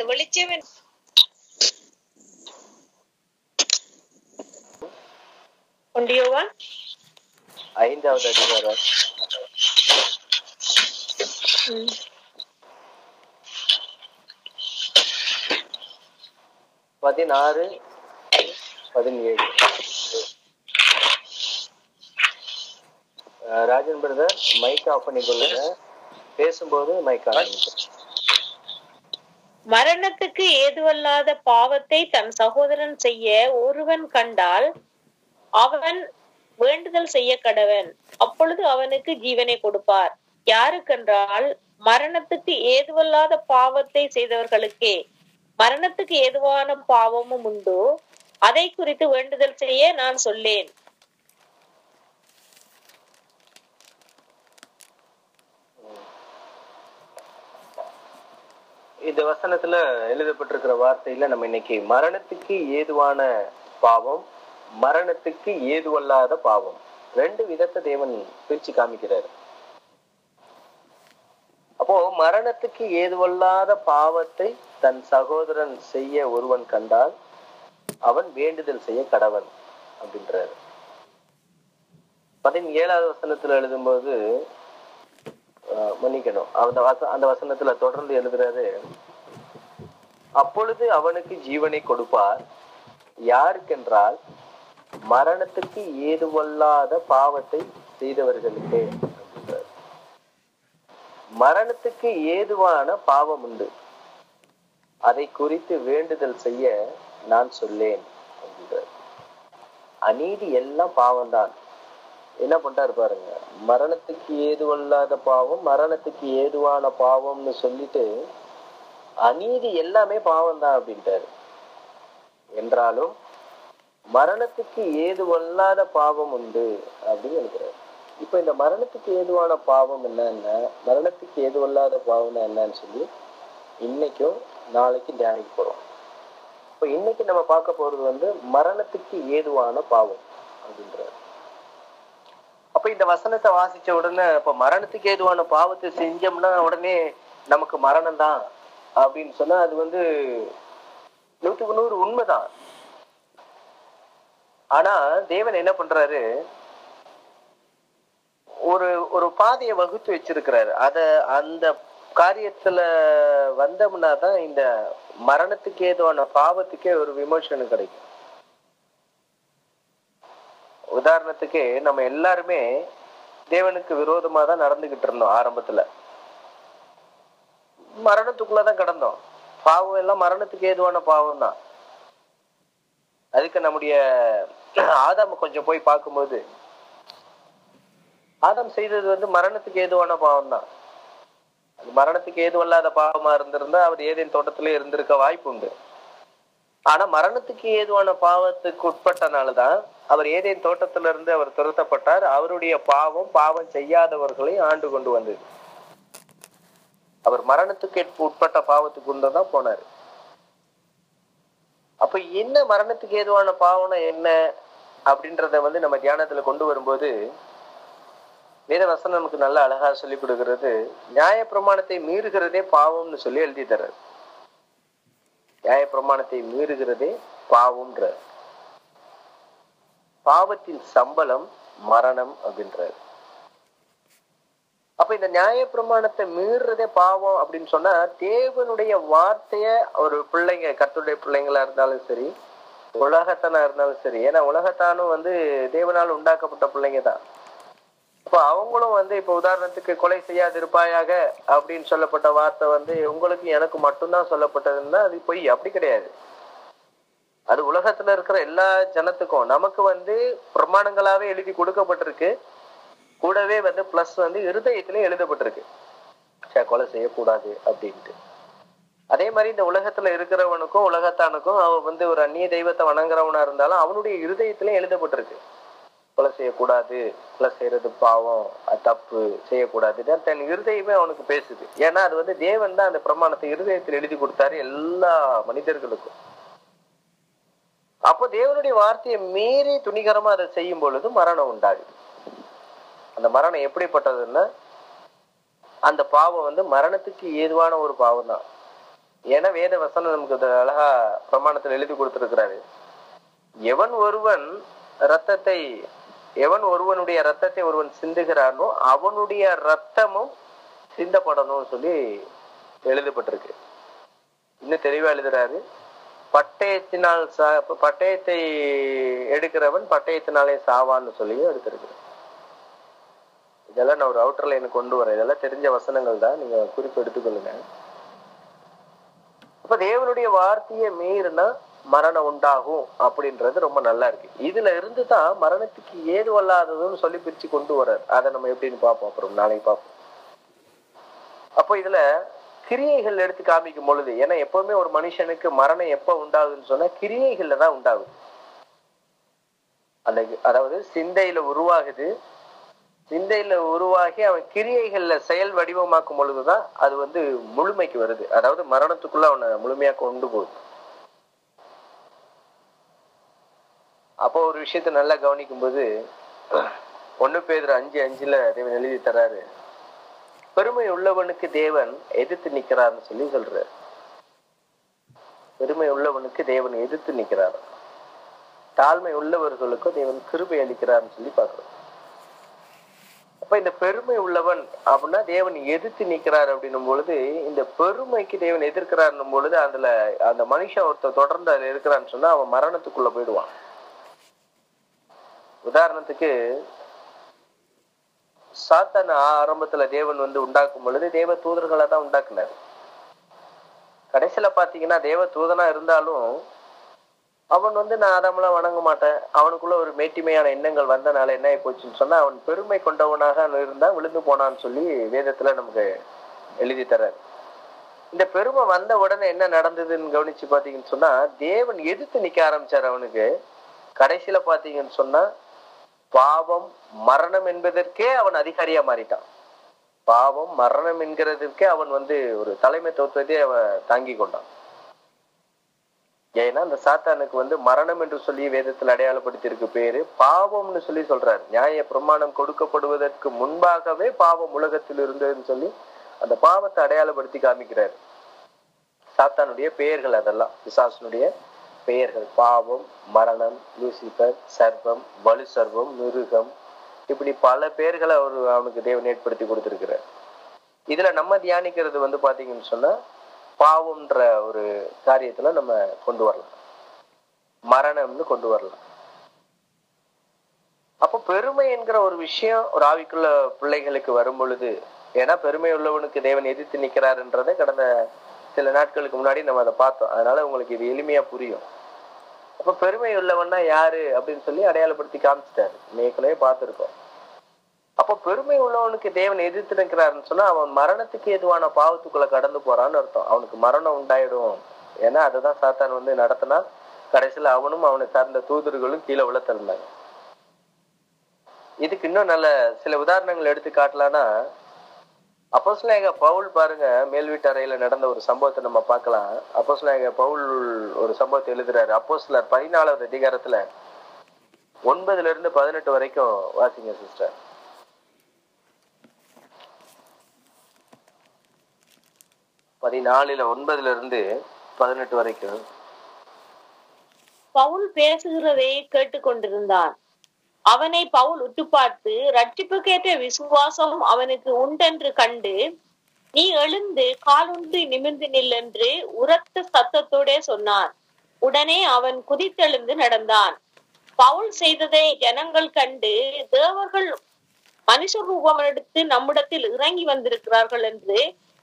அந்த வெளிச்சம் என்ன- ஒண்டியோவான் ஐந்தாவது அதிகாரம் ம். பதினாறு பதினேழு அஹ் ராஜன் பிரதர் மைக் ஆஃப் பண்ணி கொள்ளுங்க பேசும்போது மைக் ஆன் பண்ணிக்கோங்க. மரணத்துக்கு ஏதுவல்லாத பாவத்தை தன் சகோதரன் செய்ய ஒருவன் கண்டால் அவன் வேண்டுதல் செய்ய கடவன் அப்பொழுது அவனுக்கு ஜீவனை கொடுப்பார் யாருக்கென்றால் மரணத்துக்கு ஏதுவல்லாத பாவத்தை செய்தவர்களுக்கே மரணத்துக்கு ஏதுவான பாவமும் உண்டு அதை குறித்து வேண்டுதல் செய்ய நான் சொல்லேன் இந்த வசனத்துல எழுதப்பட்டிருக்கிற வார்த்தையில நம்ம இன்னைக்கு மரணத்துக்கு ஏதுவான பாவம் மரணத்துக்கு ஏதுவல்லாத பாவம் ரெண்டு விதத்தை தேவன் பிரிச்சு காமிக்கிறாரு அப்போ மரணத்துக்கு ஏதுவல்லாத பாவத்தை தன் சகோதரன் செய்ய ஒருவன் கண்டால் அவன் வேண்டுதல் செய்ய கடவன் அப்படின்றாரு பதினேழாவது வசனத்துல எழுதும்போது ஆஹ் மன்னிக்கணும் அந்த வச அந்த வசனத்துல தொடர்ந்து எழுதுறாரு அப்பொழுது அவனுக்கு ஜீவனை கொடுப்பார் யாருக்கென்றால் மரணத்துக்கு ஏதுவல்லாத பாவத்தை செய்தவர்களுக்கு அப்படின்றார். மரணத்துக்கு ஏதுவான பாவம் உண்டு அதை குறித்து வேண்டுதல் செய்ய நான் சொல்லேன் அப்படின்றார். அநீதி எல்லாம் பாவம்தான் என்ன பண்றாரு பாருங்க மரணத்துக்கு ஏதுவல்லாத பாவம் மரணத்துக்கு ஏதுவான பாவம்னு சொல்லிட்டு அநீதி எல்லாமே பாவம் தான் அப்படின்ட்டாரு என்றாலும் மரணத்துக்கு ஏதுவல்லாத பாவம் உண்டு அப்படின்னு எழுதுறாரு இப்ப இந்த மரணத்துக்கு ஏதுவான பாவம் என்னன்னா மரணத்துக்கு ஏதுவல்லாத பாவம்னா என்னன்னு சொல்லி இன்னைக்கும் நாளைக்கு தியானிக்க போறோம் இப்ப இன்னைக்கு நம்ம பார்க்க போறது வந்து மரணத்துக்கு ஏதுவான பாவம் அப்படின்றாரு அப்ப இந்த வசனத்தை வாசிச்ச உடனே இப்ப மரணத்துக்கு ஏதுவான பாவத்தை செஞ்சோம்னா உடனே நமக்கு மரணம் தான் அப்படின்னு சொன்னா அது வந்து நூற்றுக்கு நூறு உண்மைதான் ஆனா தேவன் என்ன பண்றாரு ஒரு ஒரு பாதையை வகுத்து வச்சிருக்கிறாரு அத அந்த காரியத்துல வந்தோம்னா தான் இந்த மரணத்துக்கு ஏதுவான பாவத்துக்கே ஒரு விமோசனம் கிடைக்கும் உதாரணத்துக்கு நம்ம எல்லாருமே தேவனுக்கு விரோதமா தான் நடந்துகிட்டு இருந்தோம் ஆரம்பத்துல மரணத்துக்குள்ளதான் கிடந்தோம் பாவம் எல்லாம் மரணத்துக்கு ஏதுவான பாவம் தான் அதுக்கு நம்முடைய ஆதாம கொஞ்சம் போய் பார்க்கும்போது ஆதாம் செய்தது வந்து மரணத்துக்கு ஏதுவான பாவம் தான் அது மரணத்துக்கு ஏதுவல்லாத பாவமா இருந்திருந்தா அவர் ஏதேன் தோட்டத்திலே இருந்திருக்க வாய்ப்பு உண்டு ஆனா மரணத்துக்கு ஏதுவான பாவத்துக்கு உட்பட்டனாலதான் அவர் ஏதேன் தோட்டத்திலிருந்து இருந்து அவர் துரத்தப்பட்டார் அவருடைய பாவம் பாவம் செய்யாதவர்களை ஆண்டு கொண்டு வந்தது அவர் மரணத்துக்கு உட்பட்ட பாவத்துக்கு உண்டுதான் போனாரு அப்ப என்ன மரணத்துக்கு ஏதுவான பாவம்னா என்ன அப்படின்றத வந்து நம்ம தியானத்துல கொண்டு வரும்போது வேதவசனம் நமக்கு நல்ல அழகா சொல்லி கொடுக்கிறது நியாய பிரமாணத்தை மீறுகிறதே பாவம்னு சொல்லி எழுதி தர்றாரு நியாய பிரமாணத்தை மீறுகிறதே பாவம்ன்ற பாவத்தின் சம்பளம் மரணம் அப்படின்றாரு அப்ப இந்த நியாய பிரமாணத்தை மீறுறதே பாவம் அப்படின்னு சொன்னா தேவனுடைய வார்த்தைய ஒரு பிள்ளைங்க கத்துடைய பிள்ளைங்களா இருந்தாலும் சரி உலகத்தானா இருந்தாலும் சரி ஏன்னா உலகத்தானும் வந்து தேவனால் உண்டாக்கப்பட்ட பிள்ளைங்க தான் இப்போ அவங்களும் வந்து இப்ப உதாரணத்துக்கு கொலை செய்யாதிருப்பாயாக அப்படின்னு சொல்லப்பட்ட வார்த்தை வந்து உங்களுக்கு எனக்கு மட்டும்தான் சொல்லப்பட்டதுன்னா அது பொய் அப்படி கிடையாது அது உலகத்துல இருக்கிற எல்லா ஜனத்துக்கும் நமக்கு வந்து பிரமாணங்களாவே எழுதி கொடுக்கப்பட்டிருக்கு கூடவே வந்து பிளஸ் வந்து இருதயத்திலே எழுதப்பட்டிருக்கு சே, கொலை செய்யக்கூடாது அப்படின்ட்டு அதே மாதிரி இந்த உலகத்துல இருக்கிறவனுக்கும் உலகத்தானுக்கும் அவன் வந்து ஒரு அந்நிய தெய்வத்தை வணங்குறவனா இருந்தாலும் அவனுடைய இருதயத்திலே எழுதப்பட்டிருக்கு கொலை செய்யக்கூடாது கொலை செய்யறது பாவம் அது தப்பு செய்யக்கூடாது இதான் தன் இருதயமே அவனுக்கு பேசுது ஏன்னா அது வந்து தேவன் தான் அந்த பிரமாணத்தை இருதயத்தில் எழுதி கொடுத்தாரு எல்லா மனிதர்களுக்கும் அப்போ தேவனுடைய வார்த்தையை மீறி துணிகரமா அதை செய்யும் பொழுது மரணம் உண்டாகுது அந்த மரணம் எப்படிப்பட்டதுன்னா அந்த பாவம் வந்து மரணத்துக்கு ஏதுவான ஒரு பாவம் தான் ஏன்னா வேத வசனம் நமக்கு இது அழகா பிரமாணத்தில் எழுதி கொடுத்திருக்கிறாரு எவன் ஒருவன் ரத்தத்தை எவன் ஒருவனுடைய ரத்தத்தை ஒருவன் சிந்துகிறானோ அவனுடைய ரத்தமும் சிந்தப்படணும்னு சொல்லி எழுதப்பட்டிருக்கு இன்னும் தெளிவா எழுதுறாரு பட்டயத்தினால் சா பட்டயத்தை எடுக்கிறவன் பட்டயத்தினாலே சாவான்னு சொல்லியும் எடுத்திருக்கிறேன் இதெல்லாம் நான் ஒரு அவுட்டர் லைன் கொண்டு வரேன் இதெல்லாம் தெரிஞ்ச வசனங்கள் தான் நீங்க குறிப்பு எடுத்துக்கொள்ளுங்க அப்ப தேவனுடைய வார்த்தையை மீறினா மரணம் உண்டாகும் அப்படின்றது ரொம்ப நல்லா இருக்கு இதுல இருந்து தான் மரணத்துக்கு ஏதுவல்லாததுன்னு சொல்லி பிரிச்சு கொண்டு வர்றார் அதை நம்ம எப்படின்னு பார்ப்போம் அப்புறம் நாளைக்கு பார்ப்போம் அப்போ இதுல கிரியைகள் எடுத்து காமிக்கும் பொழுது ஏன்னா எப்பவுமே ஒரு மனுஷனுக்கு மரணம் எப்ப உண்டாகுதுன்னு சொன்னா கிரியைகள்ல தான் உண்டாகுது அந்த அதாவது சிந்தையில உருவாகுது சிந்தையில உருவாகி அவன் கிரியைகள்ல செயல் வடிவமாக்கும் பொழுதுதான் அது வந்து முழுமைக்கு வருது அதாவது மரணத்துக்குள்ள அவனை முழுமையா கொண்டு போகுது அப்போ ஒரு விஷயத்த நல்லா கவனிக்கும் போது ஒண்ணு பேர் அஞ்சு அஞ்சுல தேவன் எழுதி தராரு பெருமை உள்ளவனுக்கு தேவன் எதிர்த்து நிக்கிறார்னு சொல்லி சொல்றாரு பெருமை உள்ளவனுக்கு தேவன் எதிர்த்து நிக்கிறார் தாழ்மை உள்ளவர்களுக்கும் தேவன் கிருபை அளிக்கிறார்னு சொல்லி பாக்குறோம் அப்ப இந்த பெருமை உள்ளவன் அப்படின்னா தேவன் எதிர்த்து நிக்கிறார் அப்படின்னும் பொழுது இந்த பெருமைக்கு தேவன் எதிர்க்கிறார்னும் பொழுது அதுல அந்த மனுஷன் ஒருத்தர் தொடர்ந்து அதுல இருக்கிறான்னு சொன்னா அவன் மரணத்துக்குள்ள போயிடுவான் உதாரணத்துக்கு சாத்தான் ஆரம்பத்துல தேவன் வந்து உண்டாக்கும் பொழுது தேவ தூதர்களை தான் உண்டாக்குனார் கடைசியில பாத்தீங்கன்னா தேவ தூதனா இருந்தாலும் அவன் வந்து நான் அதமெல்லாம் வணங்க மாட்டேன் அவனுக்குள்ள ஒரு மேட்டிமையான எண்ணங்கள் வந்தனால என்ன ஆகி போச்சுன்னு சொன்னா அவன் பெருமை கொண்டவனாக இருந்தா விழுந்து போனான்னு சொல்லி வேதத்துல நமக்கு எழுதி தர்றாரு இந்த பெருமை வந்த உடனே என்ன நடந்ததுன்னு கவனிச்சு பாத்தீங்கன்னு சொன்னா தேவன் எதிர்த்து நிக்க ஆரம்பிச்சார் அவனுக்கு கடைசியில பாத்தீங்கன்னு சொன்னா பாவம் மரணம் என்பதற்கே அவன் அதிகாரியா மாறிட்டான் பாவம் மரணம் என்கிறதுக்கே அவன் வந்து ஒரு தலைமைத்துவத்தை அவன் தாங்கி கொண்டான் ஏன்னா அந்த சாத்தானுக்கு வந்து மரணம் என்று சொல்லி வேதத்தில் அடையாளப்படுத்தியிருக்கு பேரு பாவம்னு சொல்லி சொல்றாரு நியாய பிரமாணம் கொடுக்கப்படுவதற்கு முன்பாகவே பாவம் உலகத்தில் இருந்ததுன்னு சொல்லி அந்த பாவத்தை அடையாளப்படுத்தி காமிக்கிறாரு சாத்தானுடைய பெயர்கள் அதெல்லாம் பிசாசனுடைய பெயர்கள் பாவம் மரணம் லூசிபர் சர்வம் வலு சர்வம் மிருகம் இப்படி பல பெயர்களை அவர் அவனுக்கு தேவன் ஏற்படுத்தி கொடுத்திருக்கிறார் இதுல நம்ம தியானிக்கிறது வந்து பாத்தீங்கன்னு சொன்னா பாவம்ன்ற ஒரு காரியத்துல நம்ம கொண்டு வரலாம் மரணம்னு கொண்டு வரலாம் அப்போ பெருமை என்கிற ஒரு விஷயம் ஒரு ஆவிக்குள்ள பிள்ளைகளுக்கு வரும் பொழுது ஏன்னா பெருமை உள்ளவனுக்கு தேவன் எதிர்த்து நிக்கிறாருன்றதை கடந்த சில நாட்களுக்கு முன்னாடி நம்ம அதை பார்த்தோம் அதனால உங்களுக்கு இது எளிமையா புரியும் அப்ப பெருமை உள்ளவன்னா யாரு அப்படின்னு சொல்லி அடையாளப்படுத்தி காமிச்சிட்டாரு ஏற்கனவே பார்த்திருக்கோம் அப்போ பெருமை உள்ளவனுக்கு தேவன் எதிர்த்து நிற்கிறாருன்னு சொன்னா அவன் மரணத்துக்கு எதுவான பாவத்துக்குள்ள கடந்து போறான்னு அர்த்தம் அவனுக்கு மரணம் உண்டாயிடும் ஏன்னா அதுதான் சாத்தான் வந்து நடத்தினா கடைசியில அவனும் அவனை சார்ந்த தூதர்களும் கீழே விழ திறந்தாங்க இதுக்கு இன்னும் நல்ல சில உதாரணங்கள் எடுத்து காட்டலாம்னா அப்போஸ்லேக பவுல் பாருங்க மேல் வீட்டறையில நடந்த ஒரு சம்பவத்தை நம்ம பார்க்கலாம் அப்போஸ்லேக பவுல் ஒரு சம்பவத்தை எழுதுறாரு அப்போஸ்லர் பதினாலாவது அதிகாரத்துல ஒன்பதுல இருந்து பதினெட்டு வரைக்கும் வாசிங்க சிஸ்டர் பதினாலுல ஒன்பதுல இருந்து பதினெட்டு வரைக்கும் பவுல் பேசுகிறதை கேட்டுக்கொண்டிருந்தான் அவனை பவுல் உற்று பார்த்து ரட்சிப்புக்கேற்ற விசுவாசம் அவனுக்கு உண்டென்று கண்டு நீ எழுந்து காலுண்டு நிமிர்ந்து நில் என்று உரத்த சத்தத்தோடே சொன்னான் உடனே அவன் குதித்தெழுந்து நடந்தான் பவுல் செய்ததை ஜனங்கள் கண்டு தேவர்கள் மனுஷ ரூபம் எடுத்து நம்மிடத்தில் இறங்கி வந்திருக்கிறார்கள் என்று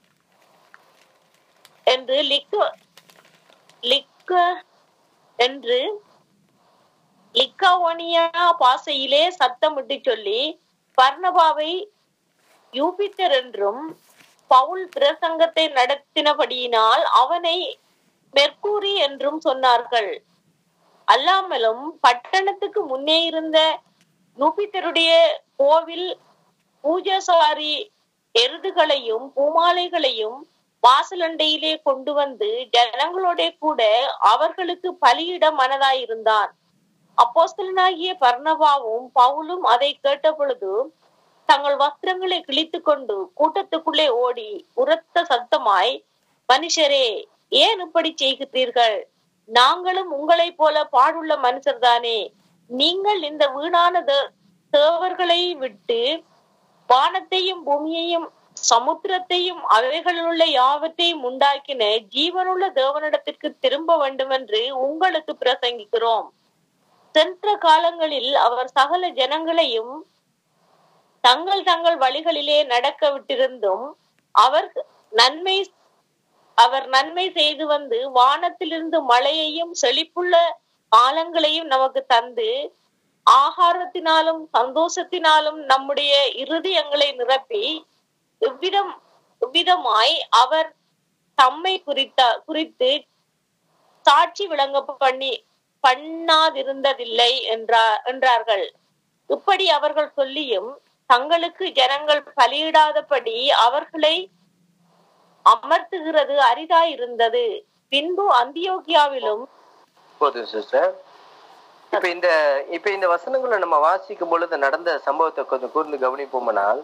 என்று லிக்க லிக்க என்று லிக்காவோனியா பாசையிலே சத்தமிட்டு சொல்லி பர்ணபாவை யூபித்தர் என்றும் பவுல் பிரசங்கத்தை நடத்தினபடியினால் அவனை மெர்க்கூரி என்றும் சொன்னார்கள் அல்லாமலும் பட்டணத்துக்கு முன்னே இருந்த யூபித்தருடைய கோவில் பூஜசாரி எருதுகளையும் பூமாலைகளையும் வாசலண்டையிலே கொண்டு வந்து ஜனங்களோட கூட அவர்களுக்கு பலியிட மனதாயிருந்தான் அப்போஸ்தலனாகிய பர்ணபாவும் பவுலும் அதை கேட்ட பொழுது தங்கள் வஸ்திரங்களை கிழித்து கொண்டு கூட்டத்துக்குள்ளே ஓடி உரத்த சத்தமாய் மனுஷரே ஏன் இப்படி செய்கிறீர்கள் நாங்களும் உங்களைப் போல பாடுள்ள மனுஷர்தானே நீங்கள் இந்த வீணான தே- தேவர்களை விட்டு வானத்தையும் பூமியையும் சமுத்திரத்தையும் அவைகளிலுள்ள யாவற்றையும் உண்டாக்கின ஜீவனுள்ள தேவனிடத்திற்கு திரும்ப வேண்டும் என்று உங்களுக்கு பிரசங்கிக்கிறோம் சென்ற காலங்களில் அவர் சகல ஜனங்களையும் தங்கள் தங்கள் வழிகளிலே நடக்க விட்டிருந்தும் அவர் நன்மை அவர் நன்மை செய்து வந்து வானத்திலிருந்து மழையையும் செழிப்புள்ள காலங்களையும் நமக்கு தந்து ஆகாரத்தினாலும் சந்தோஷத்தினாலும் நம்முடைய இருதயங்களை நிரப்பி இவ்விதம் இவ்விதமாய் அவர் தம்மை குறித்த குறித்து சாட்சி விளங்க பண்ணி பண்ணாதிருந்ததில்லை என்றார் என்றார்கள் இப்படி அவர்கள் சொல்லியும் தங்களுக்கு ஜனங்கள் பலியிடாதபடி அவர்களை அமர்த்துகிறது அரிதாயிருந்தது பின்பு அந்தியோகியாவிலும் போதும் சிஸ்டர் இப்ப இந்த இப்ப இந்த வசனங்களை நம்ம வாசிக்கும் பொழுது நடந்த சம்பவத்தை கொஞ்சம் கூர்ந்து கவனிப்போம்னால்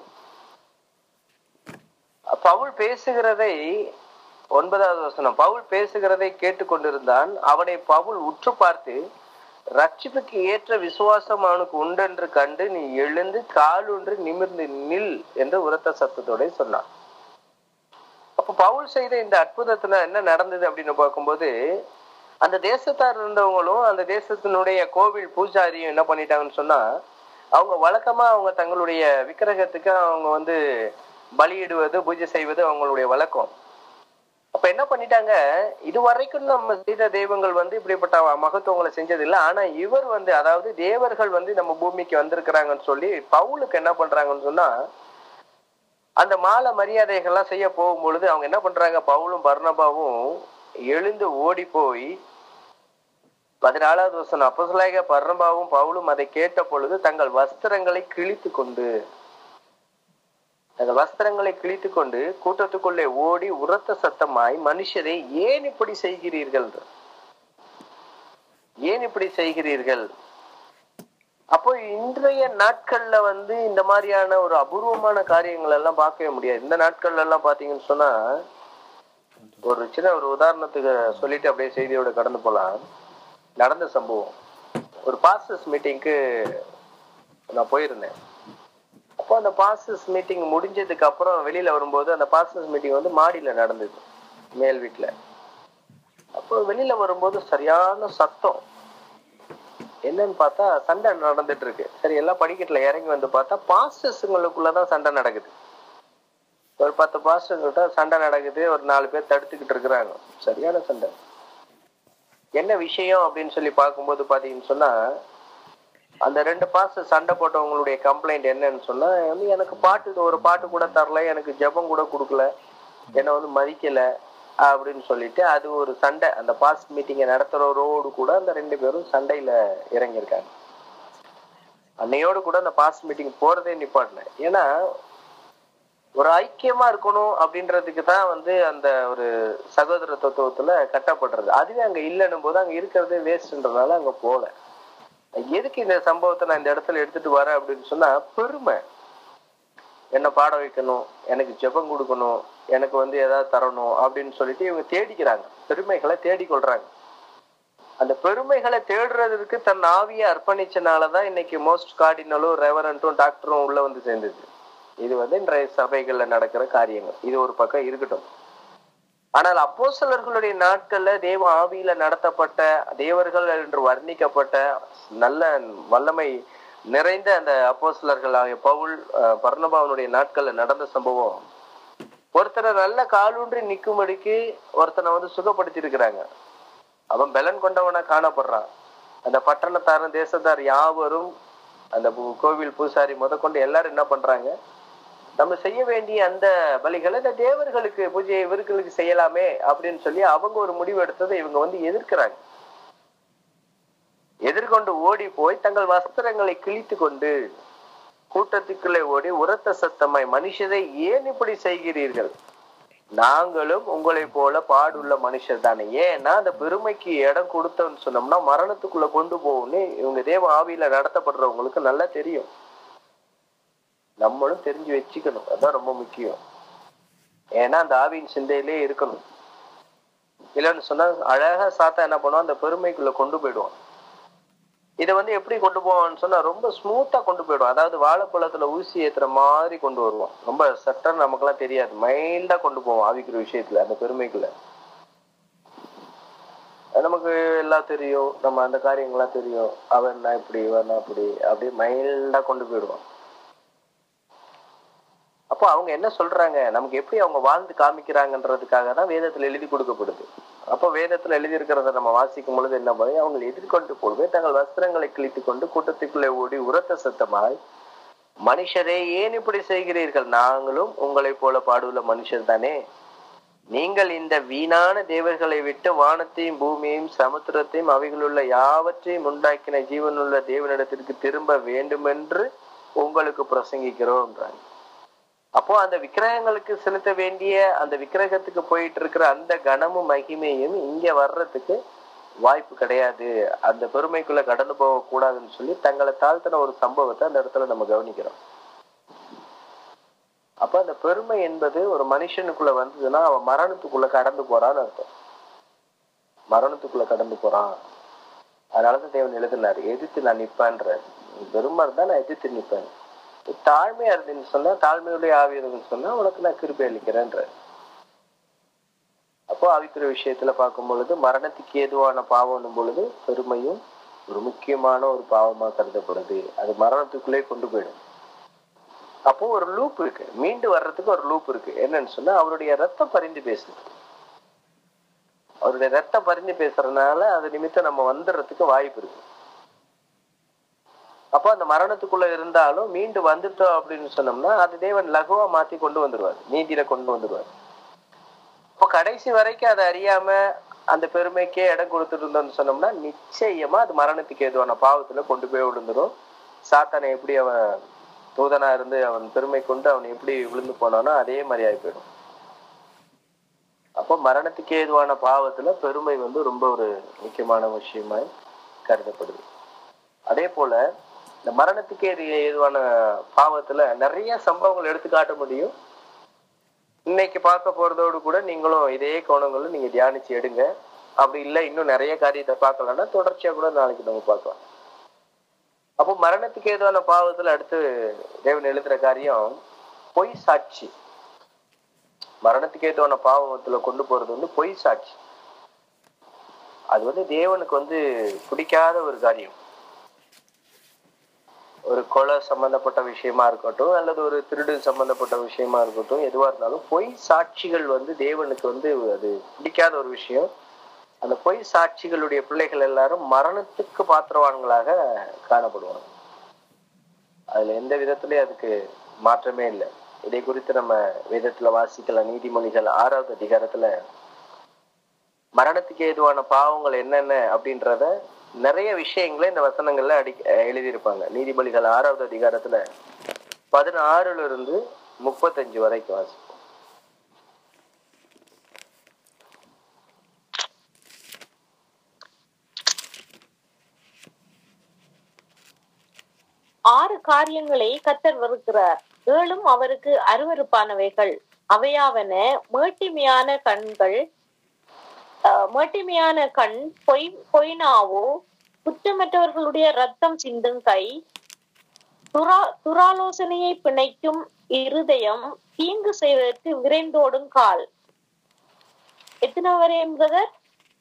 பவுல் பேசுகிறதை ஒன்பதாவது வசனம் பவுல் பேசுகிறதை கேட்டுக்கொண்டிருந்தான் அவனை பவுல் உற்று பார்த்து ரட்சிப்புக்கு ஏற்ற விசுவாசம் அவனுக்கு உண்டென்று கண்டு நீ எழுந்து காலொன்று நிமிர்ந்து நில் என்று உரத்த சத்தத்தோட சொன்னான் அப்ப பவுல் செய்த இந்த அற்புதத்துல என்ன நடந்தது அப்படின்னு பார்க்கும்போது அந்த தேசத்தார் இருந்தவங்களும் அந்த தேசத்தினுடைய கோவில் பூஜாரியும் என்ன பண்ணிட்டாங்கன்னு சொன்னா அவங்க வழக்கமா அவங்க தங்களுடைய விக்கிரகத்துக்கு அவங்க வந்து பலியிடுவது பூஜை செய்வது அவங்களுடைய வழக்கம் அப்ப என்ன பண்ணிட்டாங்க இது வரைக்கும் நம்ம செய்த தெய்வங்கள் வந்து இப்படிப்பட்ட மகத்துவங்களை செஞ்சதில்லை ஆனா இவர் வந்து அதாவது தேவர்கள் வந்து நம்ம பூமிக்கு வந்திருக்கிறாங்கன்னு சொல்லி பவுலுக்கு என்ன பண்றாங்கன்னு சொன்னா அந்த மாலை மரியாதைகள்லாம் செய்ய போகும் பொழுது அவங்க என்ன பண்றாங்க பவுலும் பர்ணபாவும் எழுந்து ஓடி போய் பதினாலாவது வருஷம் அப்போசலாக பர்ணபாவும் பவுலும் அதை கேட்ட பொழுது தங்கள் வஸ்திரங்களை கிழித்து கொண்டு தங்கள் வஸ்திரங்களை கிழித்து கொண்டு கூட்டத்துக்குள்ளே ஓடி உரத்த சத்தமாய் மனுஷரை ஏன் இப்படி செய்கிறீர்கள் ஏன் இப்படி செய்கிறீர்கள் அப்போ இன்றைய நாட்கள்ல வந்து இந்த மாதிரியான ஒரு அபூர்வமான காரியங்கள் எல்லாம் பார்க்கவே முடியாது இந்த நாட்கள்ல எல்லாம் பாத்தீங்கன்னு சொன்னா ஒரு சின்ன ஒரு உதாரணத்துக்கு சொல்லிட்டு அப்படியே செய்தியோட கடந்து போலாம் நடந்த சம்பவம் ஒரு பாஸ்டர்ஸ் மீட்டிங்க்கு நான் போயிருந்தேன் அப்போ அந்த பாஸ்டர்ஸ் மீட்டிங் முடிஞ்சதுக்கு அப்புறம் வெளியில வரும்போது அந்த பாஸ்டர்ஸ் மீட்டிங் வந்து மாடியில நடந்தது மேல் வீட்டுல அப்போ வெளியில வரும்போது சரியான சத்தம் என்னன்னு பார்த்தா சண்டை நடந்துட்டு இருக்கு சரி எல்லாம் படிக்கட்டுல இறங்கி வந்து பார்த்தா பாஸ்டர்ஸுங்களுக்குள்ளதான் சண்டை நடக்குது ஒரு பத்து பாஸ்டர்கிட்ட சண்டை நடக்குது ஒரு நாலு பேர் தடுத்துக்கிட்டு இருக்கிறாங்க சரியான சண்டை என்ன விஷயம் அப்படின்னு சொல்லி பார்க்கும்போது பாத்தீங்கன்னு சொன்னா அந்த ரெண்டு பாஸ்டர் சண்டை போட்டவங்களுடைய கம்ப்ளைண்ட் என்னன்னு சொன்னா வந்து எனக்கு பாட்டு ஒரு பாட்டு கூட தரல எனக்கு ஜெபம் கூட கொடுக்கல என்னை வந்து மதிக்கல அப்படின்னு சொல்லிட்டு அது ஒரு சண்டை அந்த பாஸ் மீட்டிங்கை நடத்துறவரோடு கூட அந்த ரெண்டு பேரும் சண்டையில இறங்கியிருக்காங்க அன்னையோடு கூட அந்த பாஸ் மீட்டிங் போறதே நிப்பாட்டினேன் ஏன்னா ஒரு ஐக்கியமா இருக்கணும் அப்படின்றதுக்கு தான் வந்து அந்த ஒரு சகோதர தத்துவத்துல கட்டப்படுறது அதுவே அங்க இல்லைன்னும் போது அங்க இருக்கிறதே வேஸ்ட்ன்றதுனால அங்க போல எதுக்கு இந்த சம்பவத்தை நான் இந்த இடத்துல எடுத்துட்டு வரேன் அப்படின்னு சொன்னா பெருமை என்ன பாட வைக்கணும் எனக்கு ஜெபம் கொடுக்கணும் எனக்கு வந்து ஏதாவது தரணும் அப்படின்னு சொல்லிட்டு இவங்க தேடிக்கிறாங்க பெருமைகளை தேடிக்கொள்றாங்க அந்த பெருமைகளை தேடுறதுக்கு தன் ஆவியை அர்ப்பணிச்சனாலதான் இன்னைக்கு மோஸ்ட் கார்டினலும் ரெவரண்ட்டும் டாக்டரும் உள்ள வந்து சேர்ந்தது இது வந்து இன்றைய சபைகள்ல நடக்கிற காரியங்கள் இது ஒரு பக்கம் இருக்கட்டும் ஆனால் அப்போஸ்தலர்களுடைய நாட்கள்ல தேவ ஆவியில நடத்தப்பட்ட தேவர்கள் என்று வர்ணிக்கப்பட்ட நல்ல வல்லமை நிறைந்த அந்த அப்போஸ்தலர்கள் ஆகிய பவுல் அஹ், பர்னபாவனுடைய நாட்கள்ல நடந்த சம்பவம் ஒருத்தரை நல்ல காலூன்றி நிக்கும்படிக்கு ஒருத்தனை வந்து சுகப்படுத்தி இருக்கிறாங்க அவன் பலன் கொண்டவனா காணப்படுறான் அந்த பட்டணத்தாரும் தேசத்தார் யாவரும் அந்த பூ- கோவில் பூசாரி முதற்கொண்டு எல்லாரும் என்ன பண்றாங்க நம்ம செய்ய வேண்டிய அந்த பலிகளை இந்த தேவர்களுக்கு பூஜை இவர்களுக்கு செய்யலாமே அப்படின்னு சொல்லி அவங்க ஒரு முடிவு எடுத்ததை இவங்க வந்து எதிர்க்கிறாங்க எதிர்கொண்டு ஓடி போய் தங்கள் வஸ்திரங்களை கிழித்து கொண்டு கூட்டத்துக்குள்ளே ஓடி உரத்த சத்தமாய் மனுஷரை ஏன் இப்படி செய்கிறீர்கள் நாங்களும் உங்களை போல பாடுள்ள மனுஷர் தானே ஏன்னா அந்த பெருமைக்கு இடம் கொடுத்தோம்னு சொன்னோம்னா மரணத்துக்குள்ள கொண்டு போகும்னு இவங்க தேவ ஆவியில நடத்தப்படுறவங்களுக்கு நல்லா தெரியும் நம்மளும் தெரிஞ்சு வச்சுக்கணும் அதான் ரொம்ப முக்கியம் ஏன்னா அந்த ஆவியின் சிந்தையிலே இருக்கணும் இல்லைன்னு சொன்னா அழகா சாத்தா என்ன பண்ணுவான் அந்த பெருமைக்குள்ள கொண்டு போயிடுவான் இதை வந்து எப்படி கொண்டு போவான்னு சொன்னா ரொம்ப ஸ்மூத்தா கொண்டு போயிடுவான் அதாவது வாழைப்பழத்துல ஊசி ஏத்துற மாதிரி கொண்டு வருவான் ரொம்ப சட்டம் நமக்கெல்லாம் தெரியாது மைல்டா கொண்டு போவான் ஆவிக்கிற விஷயத்துல அந்த பெருமைக்குள்ள நமக்கு எல்லாம் தெரியும் நம்ம அந்த காரியங்கள்லாம் தெரியும் அவன் என்ன இப்படி இவன் அப்படி அப்படியே மைல்டா கொண்டு போயிடுவான் அப்போ அவங்க என்ன சொல்றாங்க நமக்கு எப்படி அவங்க வாழ்ந்து காமிக்கிறாங்கன்றதுக்காக தான் வேதத்துல எழுதி கொடுக்கப்படுது அப்போ வேதத்துல எழுதி இருக்கிறத நம்ம வாசிக்கும் பொழுது என்ன பண்ணி அவங்க எதிர்கொண்டு போடுவே தங்கள் வஸ்திரங்களை கிழித்து கொண்டு கூட்டத்துக்குள்ளே ஓடி உரத்த சத்தமாய் மனுஷரே ஏன் இப்படி செய்கிறீர்கள் நாங்களும் உங்களைப் போல பாடுள்ள மனுஷர் தானே நீங்கள் இந்த வீணான தேவர்களை விட்டு வானத்தையும் பூமியையும் சமுத்திரத்தையும் அவைகளுள்ள யாவற்றையும் உண்டாக்கின ஜீவனுள்ள தேவனிடத்திற்கு திரும்ப வேண்டுமென்று உங்களுக்கு பிரசங்கிக்கிறோம்ன்றாங்க அப்போ அந்த விக்கிரகங்களுக்கு செலுத்த வேண்டிய அந்த விக்கிரகத்துக்கு போயிட்டு இருக்கிற அந்த கனமும் மகிமையும் இங்க வர்றதுக்கு வாய்ப்பு கிடையாது அந்த பெருமைக்குள்ள கடந்து போக கூடாதுன்னு சொல்லி தங்களை தாழ்த்தின ஒரு சம்பவத்தை அந்த இடத்துல நம்ம கவனிக்கிறோம் அப்ப அந்த பெருமை என்பது ஒரு மனுஷனுக்குள்ள வந்ததுன்னா அவன் மரணத்துக்குள்ள கடந்து போறான்னு அர்த்தம் மரணத்துக்குள்ள கடந்து போறான் அதனாலதான் தேவன் எழுதினாரு எதிர்த்து நான் நிப்பேன்ற பெருமை இருந்தா நான் எதிர்த்து நிப்பேன் தாழ்மையா இருந்துன்னு சொன்னா தாழ்மையுடைய ஆவி இருந்துன்னு சொன்னா உனக்கு நான் கிருபை அளிக்கிறேன்ற அப்போ ஆவிக்குரிய விஷயத்துல பார்க்கும் பொழுது மரணத்துக்கு ஏதுவான பாவம் பொழுது பெருமையும் ஒரு முக்கியமான ஒரு பாவமா கருதப்படுது அது மரணத்துக்குள்ளே கொண்டு போயிடும் அப்போ ஒரு லூப் இருக்கு மீண்டு வர்றதுக்கு ஒரு லூப் இருக்கு என்னன்னு சொன்னா அவருடைய ரத்தம் பரிந்து பேசுது அவருடைய ரத்தம் பரிந்து பேசுறதுனால அது நிமித்தம் நம்ம வந்துடுறதுக்கு வாய்ப்பு இருக்கு அப்போ அந்த மரணத்துக்குள்ள இருந்தாலும் மீண்டு வந்துட்டோம் அப்படின்னு சொன்னோம்னா அது தேவன் லகுவா மாத்தி கொண்டு வந்துருவார் நீதியில கொண்டு வந்துருவார் இப்போ கடைசி வரைக்கும் அதை அறியாம அந்த பெருமைக்கே இடம் கொடுத்துட்டு இருந்தோம்னு சொன்னோம்னா நிச்சயமா அது மரணத்துக்கு ஏதுவான பாவத்துல கொண்டு போய் விழுந்துடும் சாத்தானை எப்படி அவன் தூதனா இருந்து அவன் பெருமை கொண்டு அவன் எப்படி விழுந்து போனானோ அதே மாதிரி ஆகி போயிடும் அப்போ மரணத்துக்கு ஏதுவான பாவத்துல பெருமை வந்து ரொம்ப ஒரு முக்கியமான விஷயமாய் கருதப்படுது அதே போல இந்த மரணத்துக்கு ஏது ஏதுவான பாவத்துல நிறைய சம்பவங்கள் எடுத்து காட்ட முடியும் இன்னைக்கு பார்க்க போறதோடு கூட நீங்களும் இதே கோணங்களும் நீங்க தியானிச்சு எடுங்க அப்படி இல்லை இன்னும் நிறைய காரியத்தை பார்க்கலன்னா தொடர்ச்சியா கூட நாளைக்கு நம்ம பார்க்கலாம் அப்போ மரணத்துக்கு ஏதுவான பாவத்துல அடுத்து தேவன் எழுதுற காரியம் பொய் சாட்சி மரணத்துக்கு ஏதுவான பாவத்துல கொண்டு போறது வந்து பொய் சாட்சி அது வந்து தேவனுக்கு வந்து பிடிக்காத ஒரு காரியம் ஒரு கொலை சம்பந்தப்பட்ட விஷயமா இருக்கட்டும் அல்லது ஒரு திருடு சம்பந்தப்பட்ட விஷயமா இருக்கட்டும் எதுவா இருந்தாலும் பொய் சாட்சிகள் வந்து தேவனுக்கு வந்து அது பிடிக்காத ஒரு விஷயம் அந்த பொய் சாட்சிகளுடைய பிள்ளைகள் எல்லாரும் மரணத்துக்கு பாத்திரவான்களாக காணப்படுவாங்க அதுல எந்த விதத்திலயும் அதுக்கு மாற்றமே இல்லை இதை குறித்து நம்ம வேதத்துல வாசிக்கலாம் நீதிமொழிகள் ஆறாவது அதிகாரத்துல மரணத்துக்கு ஏதுவான பாவங்கள் என்னென்ன அப்படின்றத நிறைய விஷயங்களை இந்த வசனங்கள்ல அடி எழுதியிருப்பாங்க நீதிபதிகள் ஆறாவது அதிகாரத்துல பதினாறுல இருந்து முப்பத்தஞ்சு வரைக்கும் வாசிப்போம் ஆறு காரியங்களை கத்தர் வெறுக்கிறார் ஏழும் அவருக்கு அருவருப்பானவைகள் அவையாவன மேட்டிமையான கண்கள் மேட்டிமையான கண் பொய் பொய்னாவோ குற்றமற்றவர்களுடைய ரத்தம் சிந்தும் கை துரா துராலோசனையை பிணைக்கும் இருதயம் தீங்கு செய்வதற்கு விரைந்தோடும் கால் எத்தனை வரையும் பிரதர்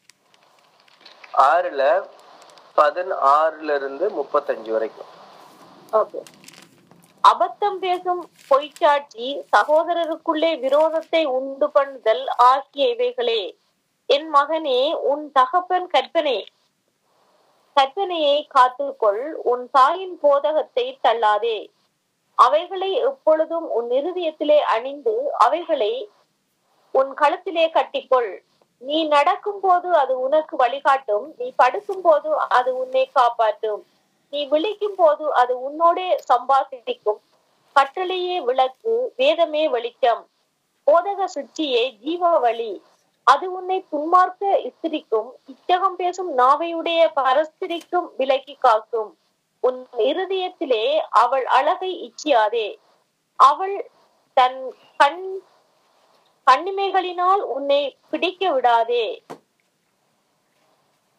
ஆறுல பதினாறுல இருந்து முப்பத்தஞ்சு வரைக்கும் ஓகே அபத்தம் பேசும் பொய்ச்சாட்சி சகோதரருக்குள்ளே விரோதத்தை உண்டு பண்ணுதல் ஆகிய இவைகளே என் மகனே உன் தகப்பன் கற்பனை கற்பனையை காத்துக்கொள் உன் தாயின் போதகத்தை தள்ளாதே அவைகளை எப்பொழுதும் உன் இருதயத்திலே அணிந்து அவைகளை உன் கழுத்திலே கட்டிக்கொள் நீ நடக்கும் போது அது உனக்கு வழிகாட்டும் நீ படுக்கும் போது அது உன்னை காப்பாற்றும் நீ விழிக்கும் போது அது உன்னோடே சம்பாசிக்கும் கட்டளையே விளக்கு வேதமே வெளிச்சம் போதக சுற்றியே ஜீவ வழி அது உன்னை துன்மார்க்க இஸ்திரிக்கும் இச்சகம் பேசும் நாவையுடைய பரஸ்திரிக்கும் விலக்கி காக்கும் உன் இருதயத்திலே அவள் அழகை இச்சியாதே அவள் தன் கண் கண்ணிமைகளினால் உன்னை பிடிக்க விடாதே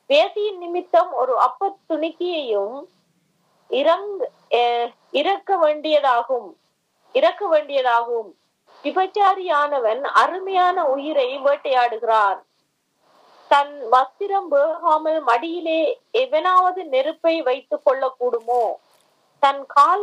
வேசியின் நிமித்தம் ஒரு அப்ப துணிக்கையையும் இறங் அஹ் இறக்க வேண்டியதாகும் இறக்க வேண்டியதாகும் விபச்சாரியானவன் அருமையான உயிரை வேட்டையாடுகிறான் தன் வஸ்திரம் வேகாமல் மடியிலே எவனாவது நெருப்பை வைத்துக் கொள்ளக்கூடுமோ தன் கால்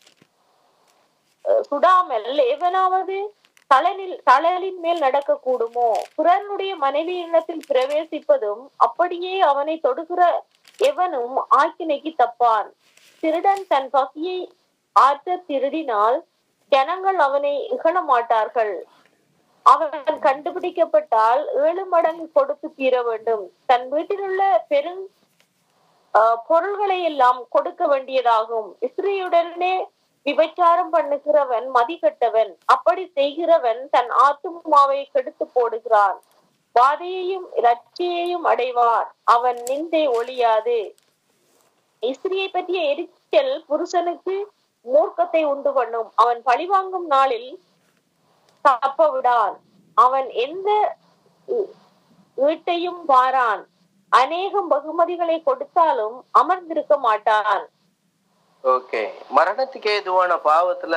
அஹ், சுடாமல் எவனாவது தளனில் தளலின் மேல் நடக்க கூடுமோ பிறனுடைய மனைவியிடத்தில் பிரவேசிப்பதும் அப்படியே அவனை தொடுகிற எவனும் ஆக்கினைக்கு தப்பான் திருடன் தன் பசியை ஆற்ற திருடினால் ஜனங்கள் அவனை இகழ மாட்டார்கள் அவன் கண்டுபிடிக்கப்பட்டால் ஏழு மடங்கு கொடுத்து தீர வேண்டும் தன் வீட்டிலுள்ள பெரும் ஆஹ், பொருள்களை எல்லாம் கொடுக்க வேண்டியதாகும் ஸ்திரீயுடனே விபச்சாரம் பண்ணுகிறவன் மதிகட்டவன் அப்படி செய்கிறவன் தன் ஆத்துமாவை கெடுத்து போடுகிறான் வாதையையும் இரட்சியையும் அடைவான் அவன் நிந்தை ஒழியாது ஸ்திரியை பற்றிய எரிச்சல் புருஷனுக்கு மூர்க்கத்தை உண்டு பண்ணும் அவன் பழிவாங்கும் நாளில் தப்ப விடான் அவன் எந்த வீ- வீட்டையும் பாரான் அநேகம் பகுமதிகளை கொடுத்தாலும் அமர்ந்திருக்க மாட்டான் ஓகே மரணத்துக்கு ஏதுவான பாவத்துல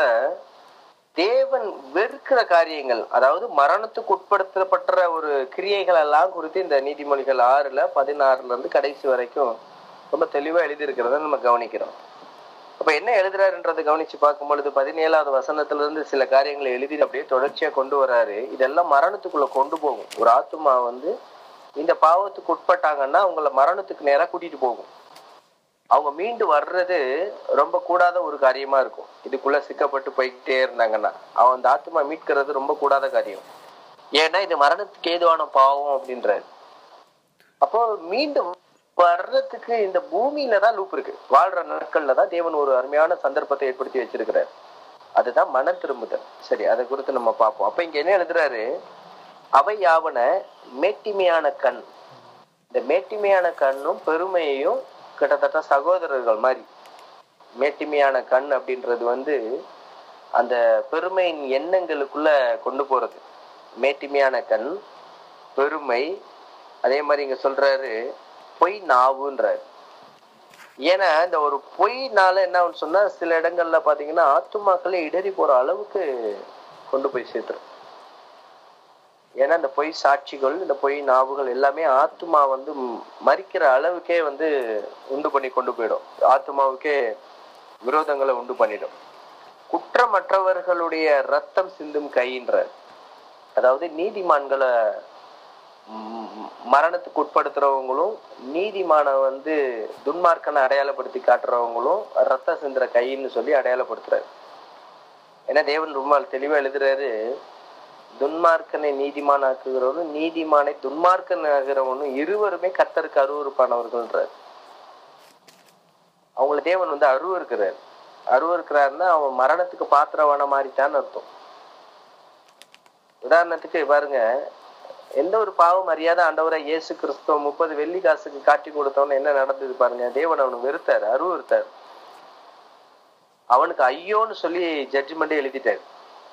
தேவன் வெறுக்கிற காரியங்கள் அதாவது மரணத்துக்கு உட்படுத்தப்பட்ட ஒரு கிரியைகள் எல்லாம் குறித்து இந்த நீதிமொழிகள் ஆறுல பதினாறுல இருந்து கடைசி வரைக்கும் ரொம்ப தெளிவா எழுதியிருக்கிறத நம்ம கவனிக்கிறோம் அப்ப என்ன எழுதுறாருன்றதை கவனிச்சு பார்க்கும் பொழுது பதினேழாவது வசனத்துல இருந்து சில காரியங்களை எழுதி அப்படியே தொடர்ச்சியா கொண்டு வராரு இதெல்லாம் மரணத்துக்குள்ள கொண்டு போகும் ஒரு ஆத்துமா வந்து இந்த பாவத்துக்கு உட்பட்டாங்கன்னா அவங்கள மரணத்துக்கு நேரா கூட்டிட்டு போகும் அவங்க மீண்டு வர்றது ரொம்ப கூடாத ஒரு காரியமா இருக்கும் இதுக்குள்ள சிக்கப்பட்டு போய்கிட்டே இருந்தாங்கன்னா அவன் அந்த ஆத்மா மீட்கிறது ரொம்ப கூடாத காரியம் ஏன்னா இது மரணத்துக்கு ஏதுவான பாவம் அப்படின்றாரு அப்போ மீண்டு வர்றதுக்கு இந்த பூமியில தான் லூப் இருக்கு வாழ்ற நாட்கள்ல தான் தேவன் ஒரு அருமையான சந்தர்ப்பத்தை ஏற்படுத்தி வச்சிருக்கிறார் அதுதான் மன திரும்புதல் சரி அதை குறித்து நம்ம பார்ப்போம் அப்ப இங்க என்ன எழுதுறாரு அவை யாவன மேட்டிமையான கண் இந்த மேட்டிமையான கண்ணும் பெருமையையும் கிட்டத்தட்ட சகோதரர்கள் மாதிரி மேட்டிமையான கண் அப்படின்றது வந்து அந்த பெருமையின் எண்ணங்களுக்குள்ள கொண்டு போறது மேட்டிமையான கண் பெருமை அதே மாதிரி இங்க சொல்றாரு பொய் நாவுன்றாரு ஏன்னா இந்த ஒரு பொய்னால என்ன ஆகும்னு சொன்னா சில இடங்கள்ல பாத்தீங்கன்னா ஆத்துமாக்களே இடறி போற அளவுக்கு கொண்டு போய் சேர்த்துரும் ஏன்னா இந்த பொய் சாட்சிகள் இந்த பொய் நாவுகள் எல்லாமே ஆத்துமா வந்து ம்- மரிக்கிற அளவுக்கே வந்து உண்டு பண்ணி கொண்டு போயிடும் ஆத்துமாவுக்கே விரோதங்களை உண்டு பண்ணிடும் குற்றமற்றவர்களுடைய ரத்தம் சிந்தும் கைன்றார் அதாவது நீதிமான்களை ம், மரணத்துக்கு உட்படுத்துறவங்களும் நீதிமான வந்து துன்மார்க்கனை அடையாளப்படுத்தி காட்டுறவங்களும் ரத்த சிந்துற கைன்னு சொல்லி அடையாளப்படுத்துறாரு ஏன்னா தேவன் ரொம்ப தெளிவா எழுதுறாரு துன்மார்க்கனை நீதிமான் ஆக்குகிறவனும் நீதிமானை துன்மார்க்கன் ஆகிறவனும் இருவருமே கத்தருக்கு அருவருப்பானவர்கள்ன்றார் அவங்கள தேவன் வந்து அருவருக்கிறார் அருவருக்கிறாருன்னா அவன் மரணத்துக்கு பாத்திரவான மாதிரிதான் அர்த்தம் உதாரணத்துக்கு பாருங்க எந்த ஒரு பாவம் அறியாத ஆண்டவரை இயேசு கிறிஸ்துவ முப்பது வெள்ளி காசுக்கு காட்டி கொடுத்தவன என்ன நடந்தது பாருங்க தேவன் அவனுக்கு வெறுத்தார் அருவருத்தார் அவனுக்கு ஐயோன்னு சொல்லி ஜட்ஜ்மெண்டே எழுதிட்டாரு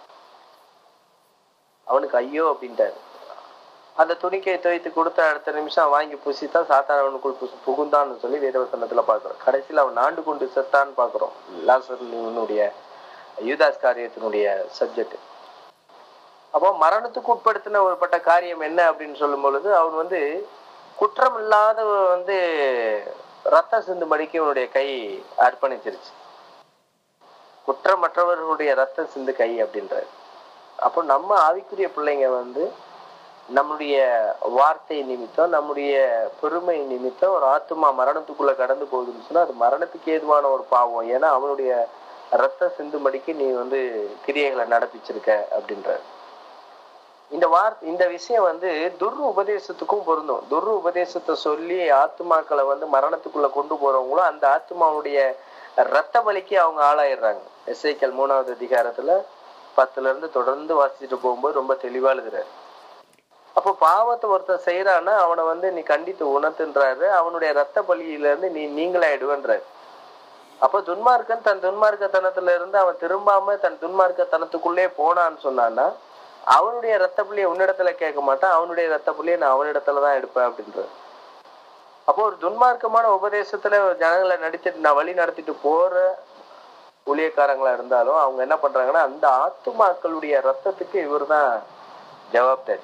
அவனுக்கு ஐயோ அப்படின்ட்டாரு அந்த துணிக்கை துவைத்து கொடுத்த அடுத்த நிமிஷம் வாங்கி புசித்தான் சாத்தான் அவனுக்குள் புசு புகுந்தான்னு சொல்லி வேதவசனத்துல பாக்குறோம் கடைசியில அவன் நாண்டு கொண்டு செத்தான்னு பாக்குறோம் லாசருடைய யூதாஸ் காரியத்தினுடைய சப்ஜெக்ட் அப்போ மரணத்துக்கு உட்படுத்தின ஒரு பட்ட காரியம் என்ன அப்படின்னு சொல்லும் பொழுது அவன் வந்து குற்றம் இல்லாத வந்து ரத்த சிந்தும்படிக்கு அவனுடைய கை அர்ப்பணிச்சிருச்சு குற்றமற்றவர்களுடைய ரத்த சிந்து கை அப்படின்றாரு அப்போ நம்ம ஆவிக்குரிய பிள்ளைங்க வந்து நம்முடைய வார்த்தை நிமித்தம் நம்முடைய பெருமை நிமித்தம் ஒரு ஆத்துமா மரணத்துக்குள்ள கடந்து போகுதுன்னு சொன்னா அது மரணத்துக்கு ஏதுவான ஒரு பாவம் ஏன்னா அவனுடைய ரத்த சிந்தும்படிக்கு நீ வந்து கிரியைகளை நடப்பிச்சிருக்க அப்படின்றாரு இந்த வார்த்தை இந்த விஷயம் வந்து துர் உபதேசத்துக்கும் பொருந்தும் துர் உபதேசத்தை சொல்லி ஆத்துமாக்களை வந்து மரணத்துக்குள்ள கொண்டு போறவங்களும் அந்த ஆத்துமாவுடைய ரத்த பலிக்கு அவங்க ஆளாயிடுறாங்க எஸ்ஐக்கள் மூணாவது அதிகாரத்துல பத்துல இருந்து தொடர்ந்து வாசிச்சுட்டு போகும்போது ரொம்ப தெளிவா எழுதுறாரு அப்போ பாவத்தை ஒருத்தன் செய்யறான்னா அவனை வந்து நீ கண்டித்து உணர்த்துன்றாரு அவனுடைய ரத்த பலியில இருந்து நீ நீங்களாயிடுவன்றாரு அப்போ துன்மார்க்கன் தன் துன்மார்க்கத்தனத்துல இருந்து அவன் திரும்பாம தன் துன்மார்க்கத்தனத்துக்குள்ளே போனான்னு சொன்னான்னா அவனுடைய ரத்த புள்ளிய உன்னிடத்துல கேட்க மாட்டான் அவனுடைய ரத்த புள்ளிய நான் அவனிடத்துல தான் எடுப்பேன் அப்படின்றது அப்போ ஒரு துன்மார்க்கமான உபதேசத்துல ஜனங்களை நடிச்சிட்டு நான் வழி நடத்திட்டு போற ஊழியக்காரங்களா இருந்தாலும் அவங்க என்ன பண்றாங்கன்னா அந்த ஆத்துமாக்களுடைய ரத்தத்துக்கு இவர்தான் ஜவாப்தாரி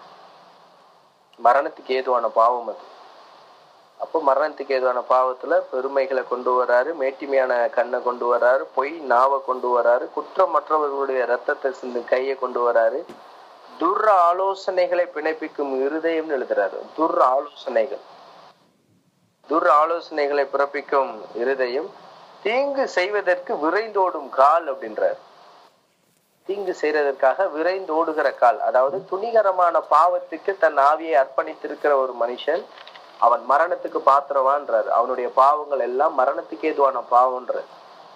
மரணத்துக்கு ஏதுவான பாவம் அது அப்போ மரணத்துக்கு ஏதுவான பாவத்துல பெருமைகளை கொண்டு வராரு மேட்டிமையான கண்ணை கொண்டு வராரு பொய் நாவை கொண்டு வராரு குற்றமற்றவர்களுடைய ரத்தத்தை சிந்து கையை கொண்டு வராரு துர் ஆலோசனைகளை பிணைப்பிக்கும் இருதயம்னு எழுதுறாரு துர் ஆலோசனைகள் துர் ஆலோசனைகளை பிறப்பிக்கும் இருதயம் தீங்கு செய்வதற்கு விரைந்தோடும் கால் அப்படின்றார் தீங்கு செய்யறதற்காக விரைந்து ஓடுகிற கால் அதாவது துணிகரமான பாவத்துக்கு தன் ஆவியை அர்ப்பணித்திருக்கிற ஒரு மனுஷன் அவன் மரணத்துக்கு பாத்திரவான்றார் அவனுடைய பாவங்கள் எல்லாம் மரணத்துக்கு ஏதுவான பாவம்ன்றார்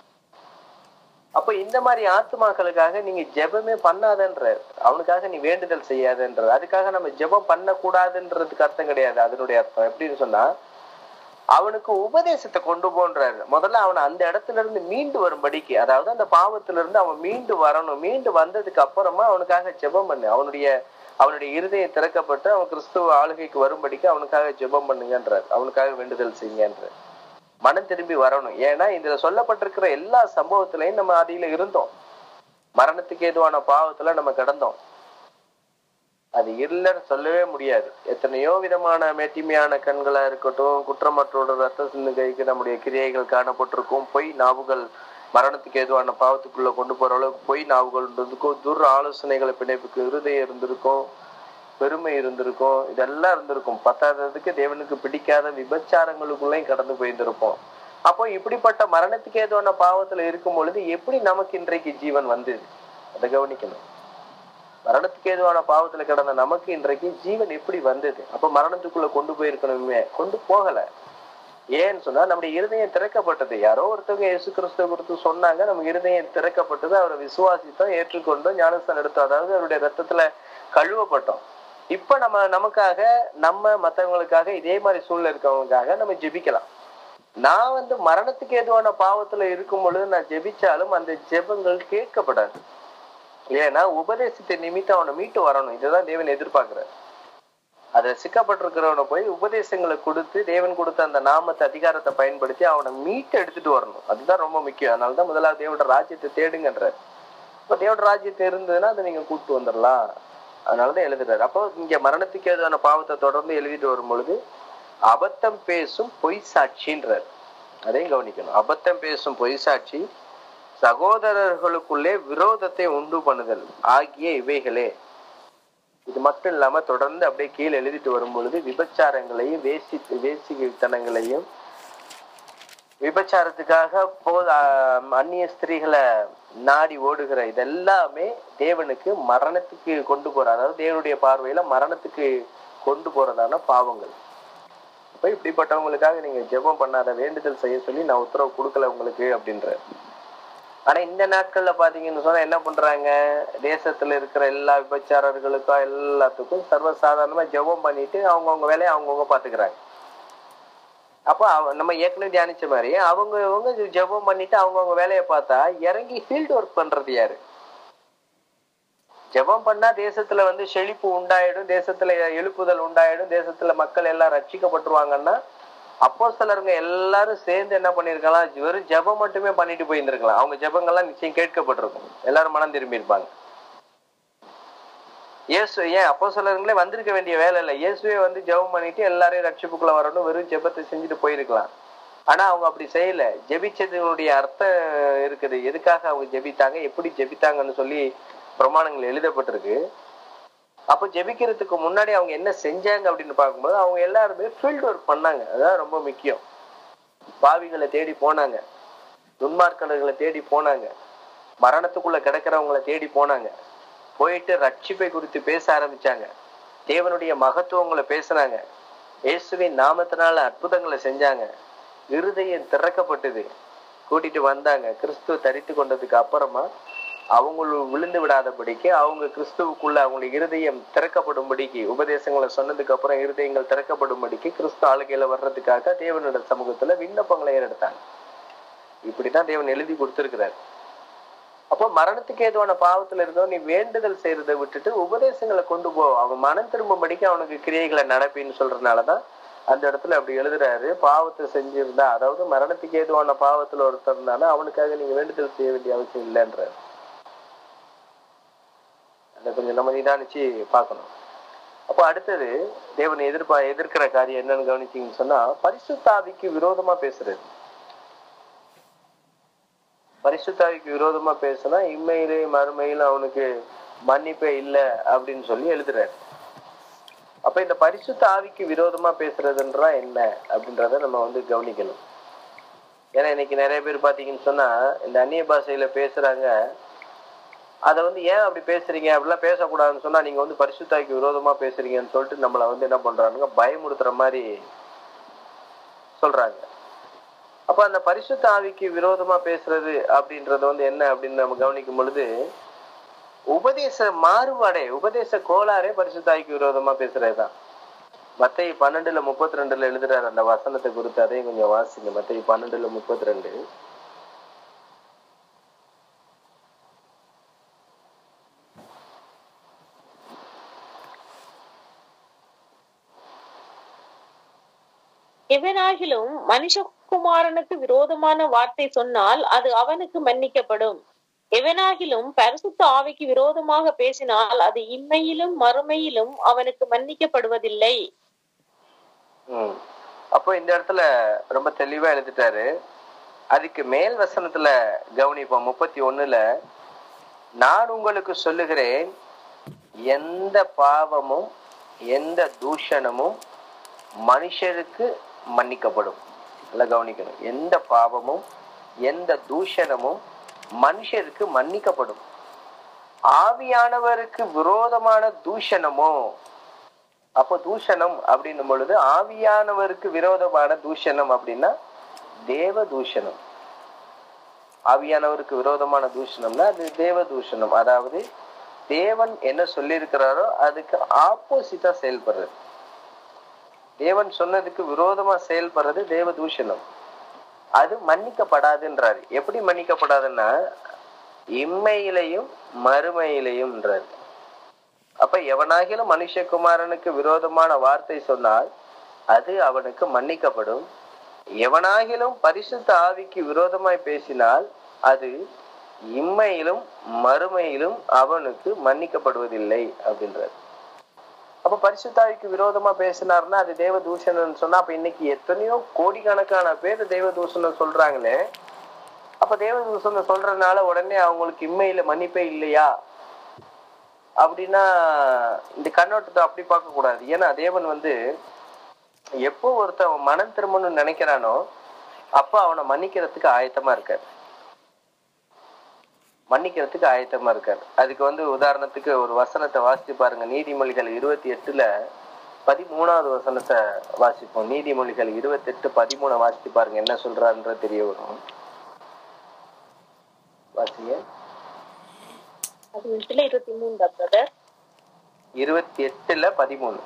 அப்ப இந்த மாதிரி ஆத்துமாக்களுக்காக நீங்க ஜெபமே பண்ணாதன்றார் அவனுக்காக நீ வேண்டுதல் செய்யாதன்றார் அதுக்காக நம்ம ஜெபம் பண்ணக்கூடாதுன்றதுக்கு அர்த்தம் கிடையாது அதனுடைய அர்த்தம் எப்படின்னு சொன்னா அவனுக்கு உபதேசத்தை கொண்டு போன்றாரு முதல்ல அவனை அந்த இடத்துல இருந்து மீண்டு வரும்படிக்கு அதாவது அந்த பாவத்துல இருந்து அவன் மீண்டு வரணும் மீண்டு வந்ததுக்கு அப்புறமா அவனுக்காக ஜெபம் பண்ணு அவனுடைய அவனுடைய இருதயம் திறக்கப்பட்டு அவன் கிறிஸ்துவ ஆளுகைக்கு வரும்படிக்கு அவனுக்காக ஜெபம் பண்ணுங்கன்றார் அவனுக்காக வேண்டுதல் செய்யுங்கன்றார் மனம் திரும்பி வரணும் ஏன்னா இதுல சொல்லப்பட்டிருக்கிற எல்லா சம்பவத்திலையும் நம்ம அதில இருந்தோம் மரணத்துக்கு ஏதுவான பாவத்துல நம்ம கிடந்தோம் அது இல்லைன்னு சொல்லவே முடியாது எத்தனையோ விதமான மேட்டிமையான கண்களா இருக்கட்டும் குற்றமற்றோட ரத்த சிந்து கைக்கு நம்முடைய கிரியைகள் காணப்பட்டிருக்கும் பொய் நாவுகள் மரணத்துக்கு ஏதுவான பாவத்துக்குள்ள கொண்டு போற அளவுக்கு பொய் நாவுகள் இருந்திருக்கும் துர் ஆலோசனைகளை பிணைப்புக்கு இருதயம் இருந்திருக்கும் பெருமை இருந்திருக்கும் இதெல்லாம் இருந்திருக்கும் பத்தாததுக்கு தேவனுக்கு பிடிக்காத விபச்சாரங்களுக்குள்ளேயும் கடந்து போயிருந்திருப்போம் அப்போ இப்படிப்பட்ட மரணத்துக்கு ஏதுவான பாவத்துல இருக்கும் பொழுது எப்படி நமக்கு இன்றைக்கு ஜீவன் வந்தது அதை கவனிக்கணும் மரணத்துக்கு ஏதுவான பாவத்துல கிடந்த நமக்கு இன்றைக்கு ஜீவன் எப்படி வந்தது அப்ப மரணத்துக்குள்ள கொண்டு போயிருக்கணுமே கொண்டு போகல ஏன்னு சொன்னா நம்முடைய இருதயம் திறக்கப்பட்டது யாரோ ஒருத்தவங்க இயேசு கிறிஸ்துவ குறித்து சொன்னாங்க நம்ம இருதயம் திறக்கப்பட்டது அவரை விசுவாசித்தோம் ஏற்றுக்கொண்டோம் ஞானஸ்தானம் எடுத்தோம் அதாவது அவருடைய ரத்தத்துல கழுவப்பட்டோம் இப்ப நம்ம நமக்காக நம்ம மத்தவங்களுக்காக இதே மாதிரி சூழ்நிலை இருக்கவங்களுக்காக நம்ம ஜெபிக்கலாம் நான் வந்து மரணத்துக்கு ஏதுவான பாவத்துல இருக்கும் பொழுது நான் ஜெபிச்சாலும் அந்த ஜெபங்கள் கேட்கப்படாது ஏன்னா உபதேசத்தை நிமித்தம் அவனை மீட்டு வரணும் இதுதான் தேவன் எதிர்பார்க்கிறார் அதுல சிக்கப்பட்டிருக்கிறவனை போய் உபதேசங்களை கொடுத்து தேவன் கொடுத்த அந்த நாமத்தை அதிகாரத்தை பயன்படுத்தி அவனை மீட்டு எடுத்துட்டு வரணும் அதுதான் ரொம்ப முக்கியம் அதனாலதான் முதலாவது தேவோட ராஜ்யத்தை தேடுங்கன்றார் இப்ப தேவோட ராஜ்யத்தை இருந்ததுன்னா அதை நீங்க கூப்பிட்டு வந்துடலாம் அதனாலதான் எழுதுறாரு அப்போ இங்க மரணத்துக்கு ஏதான பாவத்தை தொடர்ந்து எழுதிட்டு வரும் பொழுது அபத்தம் பேசும் பொய் சாட்சின்றார் அதையும் கவனிக்கணும் அபத்தம் பேசும் பொய் சாட்சி சகோதரர்களுக்குள்ளே விரோதத்தை உண்டு பண்ணுதல் ஆகிய இவைகளே இது மட்டும் இல்லாம தொடர்ந்து அப்படியே கீழே எழுதிட்டு வரும் பொழுது விபச்சாரங்களையும் வேசி வேசித்தனங்களையும் விபச்சாரத்துக்காக போ ஆஹ் அந்நிய ஸ்திரீகளை நாடி ஓடுகிற இதெல்லாமே தேவனுக்கு மரணத்துக்கு கொண்டு போற அதாவது தேவனுடைய பார்வையில மரணத்துக்கு கொண்டு போறதான பாவங்கள் அப்ப இப்படிப்பட்டவங்களுக்காக நீங்க ஜெபம் பண்ணாத வேண்டுதல் செய்ய சொல்லி நான் உத்தரவு கொடுக்கல உங்களுக்கு அப்படின்ற ஆனா இந்த நாட்கள்ல பாத்தீங்கன்னு சொன்னா என்ன பண்றாங்க தேசத்துல இருக்கிற எல்லா விபச்சாரர்களுக்கும் எல்லாத்துக்கும் சர்வசாதாரணமா ஜெபம் பண்ணிட்டு அவங்கவுங்க வேலையை அவங்கவுங்க பாத்துக்கிறாங்க அப்போ அவ- நம்ம ஏற்கனவே தியானிச்ச மாதிரி அவங்க அவங்க ஜெபம் பண்ணிட்டு அவங்கவுங்க வேலையை பார்த்தா இறங்கி ஃபீல்டு ஒர்க் பண்றது யாரு ஜெபம் பண்ணா தேசத்துல வந்து செழிப்பு உண்டாயிடும் தேசத்துல எழுப்புதல் உண்டாயிடும் தேசத்துல மக்கள் எல்லாம் ரட்சிக்கப்பட்டுருவாங்கன்னா அப்போ சிலருங்க எல்லாரும் சேர்ந்து என்ன பண்ணிருக்கலாம் வெறும் ஜெபம் மட்டுமே பண்ணிட்டு போயிருந்திருக்கலாம் அவங்க ஜெபங்கள்லாம் நிச்சயம் கேட்கப்பட்டிருக்கும் எல்லாரும் மனம் திரும்பி இருப்பாங்க இயேசு ஏன் அப்போ சிலருங்களே வந்திருக்க வேண்டிய வேலை இல்லை இயேசுவே வந்து ஜெபம் பண்ணிட்டு எல்லாரையும் ரட்சிப்புக்குள்ள வரணும் வெறும் ஜெபத்தை செஞ்சுட்டு போயிருக்கலாம் ஆனா அவங்க அப்படி செய்யல ஜெபிச்சதுடைய அர்த்தம் இருக்குது எதுக்காக அவங்க ஜெபித்தாங்க எப்படி ஜெபித்தாங்கன்னு சொல்லி பிரமாணங்கள் எழுதப்பட்டிருக்கு அப்போ ஜெபிக்கிறதுக்கு முன்னாடி அவங்க என்ன செஞ்சாங்க அப்படின்னு பார்க்கும்போது அவங்க எல்லாருமே ஃபீல்டு ஒர்க் பண்ணாங்க அதுதான் ரொம்ப முக்கியம் பாவிகளை தேடி போனாங்க துன்மார்க்கர்களை தேடி போனாங்க மரணத்துக்குள்ள கிடக்கிறவங்களை தேடி போனாங்க போயிட்டு ரட்சிப்பை குறித்து பேச ஆரம்பிச்சாங்க தேவனுடைய மகத்துவங்களை பேசுனாங்க இயேசுவின் நாமத்தினால அற்புதங்களை செஞ்சாங்க இருதயம் திறக்கப்பட்டது கூட்டிட்டு வந்தாங்க கிறிஸ்துவ தரித்து கொண்டதுக்கு அப்புறமா அவங்கள விழுந்து விடாதபடிக்கு அவங்க கிறிஸ்துவுக்குள்ள அவங்களுடைய இருதயம் திறக்கப்படும்படிக்கு உபதேசங்களை சொன்னதுக்கு அப்புறம் இருதயங்கள் திறக்கப்படும்படிக்கு கிறிஸ்து ஆளுகையில வர்றதுக்காக தேவனோட சமூகத்துல விண்ணப்பங்களை ஏறெடுத்தாங்க இப்படிதான் தேவன் எழுதி கொடுத்திருக்கிறார் அப்போ மரணத்துக்கு ஏதுவான பாவத்துல இருந்தவன் நீ வேண்டுதல் செய்யறதை விட்டுட்டு உபதேசங்களை கொண்டு போ அவன் மனம் திரும்பும்படிக்கு அவனுக்கு கிரியைகளை நடப்பின்னு சொல்றதுனாலதான் அந்த இடத்துல அப்படி எழுதுறாரு பாவத்தை செஞ்சிருந்தா அதாவது மரணத்துக்கு ஏதுவான பாவத்துல ஒருத்தர் இருந்தானா அவனுக்காக நீங்க வேண்டுதல் செய்ய வேண்டிய அவசியம் இல்லைன்றாரு அதை கொஞ்சம் நம்ம நிதானிச்சு பார்க்கணும் அப்போ அடுத்தது தேவன் எதிர்ப்பா எதிர்க்கிற காரியம் என்னன்னு கவனிச்சீங்கன்னு சொன்னா பரிசுத்தாவிக்கு விரோதமா பேசுறது பரிசுத்தாவிக்கு விரோதமா பேசினா இம்மையிலே மறுமையில அவனுக்கு மன்னிப்பே இல்லை அப்படின்னு சொல்லி எழுதுறாரு அப்ப இந்த பரிசுத்த ஆவிக்கு விரோதமா பேசுறதுன்றா என்ன அப்படின்றத நம்ம வந்து கவனிக்கணும் ஏன்னா இன்னைக்கு நிறைய பேர் பாத்தீங்கன்னு சொன்னா இந்த அந்நிய பாஷையில பேசுறாங்க அதை வந்து ஏன் அப்படி பேசுறீங்க அப்படிலாம் பேசக்கூடாதுன்னு சொன்னா நீங்க வந்து பரிசுத்தாவிக்கு விரோதமா பேசுறீங்கன்னு சொல்லிட்டு நம்மள வந்து என்ன பண்றாங்க பயமுறுத்துற மாதிரி சொல்றாங்க அப்ப அந்த பரிசுத்த ஆவிக்கு விரோதமா பேசுறது அப்படின்றது வந்து என்ன அப்படின்னு நம்ம கவனிக்கும் பொழுது உபதேச மாறுபாடே உபதேச கோளாறே பரிசுத்தாய்க்கு விரோதமா பேசுறதுதான் மத்திய பன்னெண்டுல முப்பத்தி ரெண்டுல எழுதுறாரு அந்த வசனத்தை குறித்து அதையும் கொஞ்சம் வாசிங்க மத்திய பன்னெண்டுல முப்பத்தி ரெண்டு எவனாகிலும் மனுஷகுமாரனுக்கு விரோதமான வார்த்தை சொன்னால் அது அவனுக்கு மன்னிக்கப்படும் எவனாகிலும் பரிசுத்த ஆவிக்கு விரோதமாக பேசினால் அது இம்மையிலும் மறுமையிலும் அவனுக்கு மன்னிக்கப்படுவதில்லை உம் அப்போ இந்த இடத்துல ரொம்ப தெளிவா எழுதிட்டாரு அதுக்கு மேல் வசனத்துல கவனிப்போம் முப்பத்தி ஒண்ணுல நான் உங்களுக்கு சொல்லுகிறேன் எந்த பாவமும் எந்த தூஷணமும் மனுஷருக்கு மன்னிக்கப்படும் நல்லா கவனிக்கணும் எந்த பாவமும் எந்த தூஷணமும் மனுஷருக்கு மன்னிக்கப்படும் ஆவியானவருக்கு விரோதமான தூஷணமோ அப்போ தூஷணம் அப்படின்னும் பொழுது ஆவியானவருக்கு விரோதமான தூஷணம் அப்படின்னா தேவ தூஷணம் ஆவியானவருக்கு விரோதமான தூஷணம்னா அது தேவ தூஷணம் அதாவது தேவன் என்ன சொல்லியிருக்கிறாரோ அதுக்கு ஆப்போசிட்டா செயல்படுறது தேவன் சொன்னதுக்கு விரோதமா செயல்படுறது தேவ தூஷணம் அது மன்னிக்கப்படாதுன்றாரு எப்படி மன்னிக்கப்படாதுன்னா இம்மையிலையும் மறுமையிலையும்ன்றாரு அப்ப எவனாகிலும் மனுஷகுமாரனுக்கு விரோதமான வார்த்தை சொன்னால் அது அவனுக்கு மன்னிக்கப்படும் எவனாகிலும் பரிசுத்த ஆவிக்கு விரோதமாய் பேசினால் அது இம்மையிலும் மறுமையிலும் அவனுக்கு மன்னிக்கப்படுவதில்லை அப்படின்றார் அப்ப பரிசுத்தாவிக்கு விரோதமா பேசினார்னா அது தேவ தூஷணம்னு சொன்னா அப்ப இன்னைக்கு எத்தனையோ கோடிக்கணக்கான பேர் தேவ தூஷணம் சொல்றாங்களே அப்ப தேவ தூஷணம் சொல்றதுனால உடனே அவங்களுக்கு இம்மையில மன்னிப்பே இல்லையா அப்படின்னா இந்த கண்ணோட்டத்தை அப்படி பார்க்க கூடாது ஏன்னா தேவன் வந்து எப்போ ஒருத்தன் மனம் திரும்பணும்னு நினைக்கிறானோ அப்ப அவனை மன்னிக்கிறதுக்கு ஆயத்தமா இருக்காரு மன்னிக்கிறதுக்கு ஆயத்தமா இருக்காரு அதுக்கு வந்து உதாரணத்துக்கு ஒரு வசனத்தை வாசிச்சு பாருங்க நீதிமொழிகள் இருபத்தி எட்டுல பதிமூணாவது வசனத்தை வாசிப்போம் நீதிமொழிகள் இருபத்தி எட்டு பதிமூணு வாசிச்சு பாருங்க என்ன சொல்றாருன்ற தெரிய வரும் வாசிங்க அது நிமிஷத்துல இருபத்தி மூணு தான் பிரதர் இருபத்தி எட்டுல பதிமூணு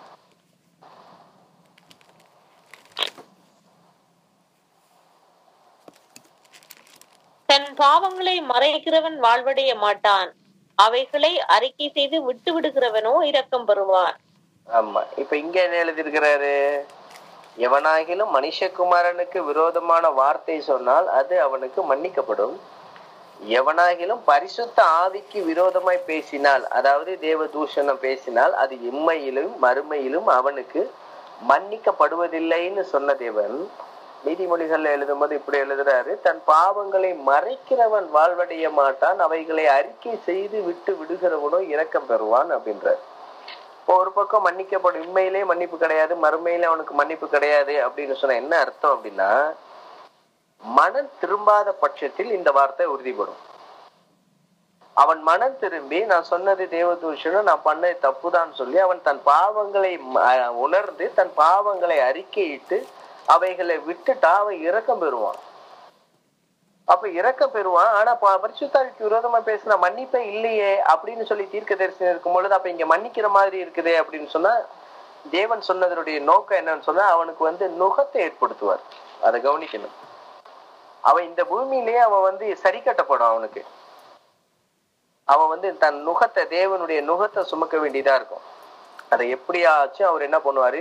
தன் பாவங்களை மறைக்கிறவன் வாழ்வடைய மாட்டான் அவைகளை அறிக்கை செய்து விட்டு விடுகிறவனோ இரக்கம் பெறுவான் ஆமா இப்ப இங்க என்ன எழுதியிருக்கிறாரு எவனாகிலும் மனுஷகுமாரனுக்கு விரோதமான வார்த்தை சொன்னால் அது அவனுக்கு மன்னிக்கப்படும் எவனாகிலும் பரிசுத்த ஆவிக்கு விரோதமாய் பேசினால் அதாவது தேவ தூஷணம் பேசினால் அது இம்மையிலும் மறுமையிலும் அவனுக்கு மன்னிக்கப்படுவதில்லைன்னு சொன்ன தேவன் நீதிமொழிகள்ல எழுதும்போது இப்படி எழுதுறாரு தன் பாவங்களை மறைக்கிறவன் வாழ்வடைய மாட்டான் அவைகளை அறிக்கை செய்து விட்டு விடுகிறவனோ இரக்கம் பெறுவான் அப்படின்றார் இப்போ ஒரு பக்கம் மன்னிக்கப்படும் உண்மையிலே மன்னிப்பு கிடையாது மறுமையிலே அவனுக்கு மன்னிப்பு கிடையாது அப்படின்னு சொன்ன என்ன அர்த்தம் அப்படின்னா மனம் திரும்பாத பட்சத்தில் இந்த வார்த்தை உறுதிப்படும் அவன் மனம் திரும்பி நான் சொன்னது தேவதூஷணம் நான் பண்ணது தப்புதான் சொல்லி அவன் தன் பாவங்களை ம- உணர்ந்து தன் பாவங்களை அறிக்கையிட்டு அவைகளை விட்டுட்டா அவன் இரக்கம் பெறுவான் அப்ப இரக்கம் பெறுவான் ஆனா ப- பரிசுத்தாவிக்கு விரோதமா பேசினா மன்னிப்பே இல்லையே அப்படின்னு சொல்லி தீர்க்க தரிசனம் இருக்கும் பொழுது அப்ப இங்க மன்னிக்கிற மாதிரி இருக்குதே அப்படின்னு சொன்னா தேவன் சொன்னதனுடைய நோக்கம் என்னன்னு சொன்னா அவனுக்கு வந்து நுகத்தை ஏற்படுத்துவார் அதை கவனிக்கணும் அவன் இந்த பூமியிலேயே அவன் வந்து சரி கட்டப்படும் அவனுக்கு அவன் வந்து தன் நுகத்தை தேவனுடைய நுகத்தை சுமக்க வேண்டியதா இருக்கும் அதை எப்படியாச்சும் அவர் என்ன பண்ணுவாரு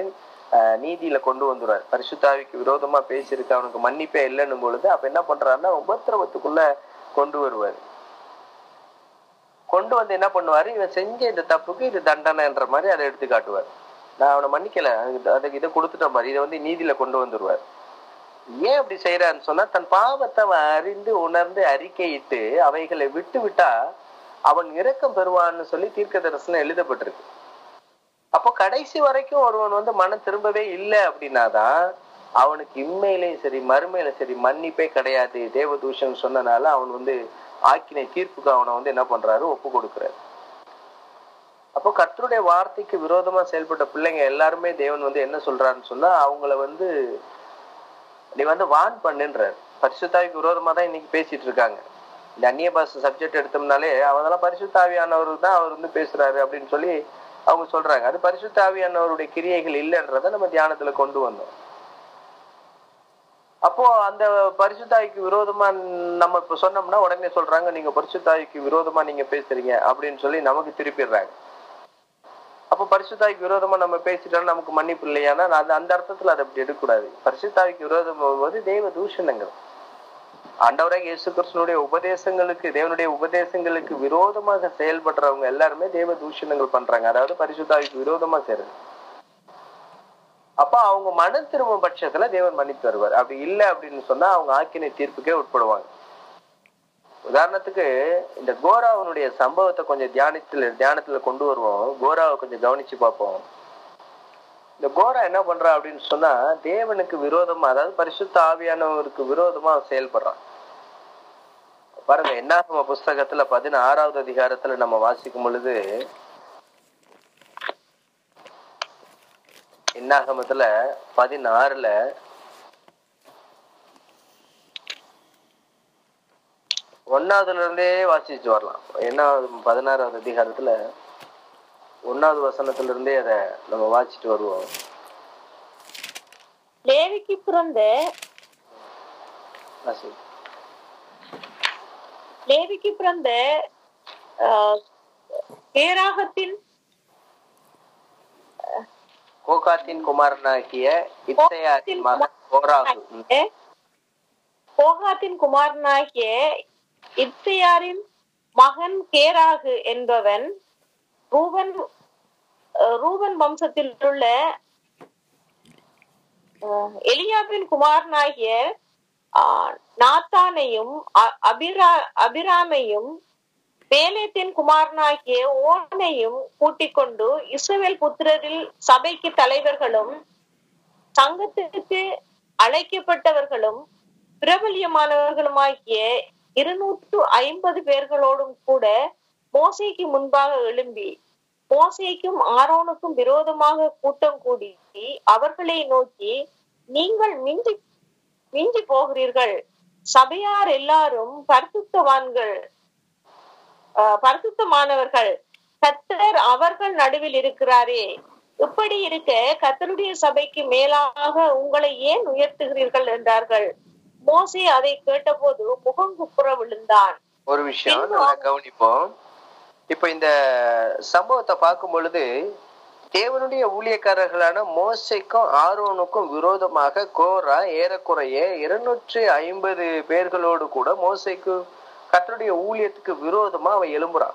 ஆஹ் நீதியில கொண்டு வந்துருவார் பரிசுத்தாவிக்கு விரோதமா பேசியிருக்க அவனுக்கு மன்னிப்பே இல்லைன்னும் பொழுது அப்ப என்ன பண்றாருன்னா உபத்திரவத்துக்குள்ள கொண்டு வருவார் கொண்டு வந்து என்ன பண்ணுவாரு இவன் செஞ்ச இந்த தப்புக்கு இது தண்டனைன்ற மாதிரி அதை எடுத்து காட்டுவார் நான் அவனை மன்னிக்கல அதுக்கு- அதுக்கு இதை கொடுத்துட்ட மாதிரி இதை வந்து நீதியில கொண்டு வந்துருவார் ஏன் அப்படி செய்யறான்னு சொன்னா தன் பாவத்தை அவன் அறிந்து உணர்ந்து அறிக்கையிட்டு அவைகளை விட்டு விட்டா அவன் இரக்கம் பெறுவான்னு சொல்லி தீர்க்க தரிசனம் எழுதப்பட்டிருக்கு அப்போ கடைசி வரைக்கும் ஒருவன் வந்து மனம் திரும்பவே இல்லை அப்படின்னாதான் அவனுக்கு இம்மையிலையும் சரி மறுமையிலும் சரி மன்னிப்பே கிடையாது தேவதூஷன் சொன்னனால அவன் வந்து ஆக்கினை தீர்ப்புக்கு அவனை வந்து என்ன பண்றாரு ஒப்பு கொடுக்கிறாரு அப்போ கர்த்தருடைய வார்த்தைக்கு விரோதமா செயல்பட்ட பிள்ளைங்க எல்லாருமே தேவன் வந்து என்ன சொல்றாருன்னு சொன்னா அவங்கள வந்து நீ வந்து வான் பண்ணுன்றார் பரிசுத்தாவிக்கு விரோதமா தான் இன்னைக்கு பேசிட்டு இருக்காங்க இந்த அந்நிய பாஷை சப்ஜெக்ட் எடுத்தோம்னாலே அவங்கெல்லாம் பரிசுத்தாவியானவர் தான் அவர் வந்து பேசுறாரு அப்படின்னு சொல்லி அவங்க சொல்றாங்க அது பரிசுத்தாவியானவருடைய கிரியைகள் இல்லைன்றதை நம்ம தியானத்துல கொண்டு வந்தோம் அப்போ அந்த பரிசுத்தாவிக்கு விரோதமா நம்ம இப்ப சொன்னோம்னா உடனே சொல்றாங்க நீங்க பரிசுத்தாவிக்கு விரோதமா நீங்க பேசுறீங்க அப்படின்னு சொல்லி நமக்கு திருப்பிடுறாங்க அப்போ பரிசுத்தாவிக்கு விரோதமா நம்ம பேசிட்டோம்னா நமக்கு மன்னிப்பு இல்லையானா அது அந்த அர்த்தத்துல அதை அப்படி எடுக்கக்கூடாது பரிசுத்தாவிக்கு விரோதம் போது தெய்வ தூஷணங்கள் ஆண்டவராக இயேசு கிறிஸ்தனுடைய உபதேசங்களுக்கு தேவனுடைய உபதேசங்களுக்கு விரோதமாக செயல்படுறவங்க எல்லாருமே தேவ தூஷணங்கள் பண்றாங்க அதாவது பரிசுத்தாவிக்கு விரோதமா செய்றது அப்ப அவங்க மன திரும்பும் பட்சத்துல தேவன் மன்னித்து தருவார் அப்படி இல்லை அப்படின்னு சொன்னா அவங்க ஆக்கினை தீர்ப்புக்கே உட்படுவாங்க உதாரணத்துக்கு இந்த கோராவனுடைய சம்பவத்தை கொஞ்சம் தியானத்துல தியானத்துல கொண்டு வருவோம் கோராவை கொஞ்சம் கவனிச்சு பார்ப்போம் இந்த கோரா என்ன பண்றா அப்படின்னு சொன்னா தேவனுக்கு விரோதமா அதாவது பரிசுத்த ஆவியானவருக்கு விரோதமா அவன் செயல்படுறான் பாருங்க என்னாகம புஸ்தகத்துல பதினாறாவது அதிகாரத்துல நம்ம வாசிக்கும் பொழுது என்னாகமத்துல பதினாறுல ஒன்னாவதுல இருந்தே வாசிச்சு வரலாம் என்னாவது பதினாறாவது அதிகாரத்துல ஒன்னாவது வசனத்துல இருந்தே அதை நம்ம வாசிச்சுட்டு வருவோம் லேவிக்கு பிறந்த வாசி. லேவிக்கு பிறந்த ஆஹ், கேராகத்தின் கோகாத்தின் குமாரனாகிய இத்தையாரின் மகன் கோராகு ம். கோகாத்தின் குமாரனாகிய இப்சியாரின் மகன் கேராகு என்பவன் ரூபன் அஹ், ரூபன் வம்சத்தில் உள்ள அஹ், எலியாபின் குமாரனாகிய ஆஹ், நாத்தானையும் அ- அபிரா அபிராமையும் பேலேத்தின் குமாரனாகிய ஓனையும் கூட்டிக் கொண்டு இஸ்ரவேல் புத்திரரில் சபைக்கு தலைவர்களும் சங்கத்திற்கு அழைக்கப்பட்டவர்களும் பிரபல்யமானவர்களுமாகிய இருநூற்று ஐம்பது பேர்களோடும் கூட மோசேக்கு முன்பாக எழும்பி மோசேக்கும் ஆரோனுக்கும் விரோதமாக கூட்டம் கூடி அவர்களை நோக்கி நீங்கள் மிஞ்சி மிஞ்சி போகிறீர்கள் சபையார் எல்லாரும் பரிசுத்தவான்கள் ஆஹ் பரிசுத்தமானவர்கள் கத்தர் அவர்கள் நடுவில் இருக்கிறாரே இப்படி இருக்க கத்தருடைய சபைக்கு மேலாக உங்களை ஏன் உயர்த்துகிறீர்கள் என்றார்கள் மோசே அதை கேட்டபோது முகங்குப்புற விழுந்தான் ஒரு விஷயம் நல்லா கவனிப்போம் இப்ப இந்த சம்பவத்தை பார்க்கும் பொழுது தேவனுடைய ஊழியக்காரர்களான மோசைக்கும் ஆரோனுக்கும் விரோதமாக கோரா ஏறக்குறைய இருநூற்றி ஐம்பது பேர்களோடு கூட மோசைக்கு கர்த்தருடைய ஊழியத்துக்கு விரோதமா அவன் எழும்புறான்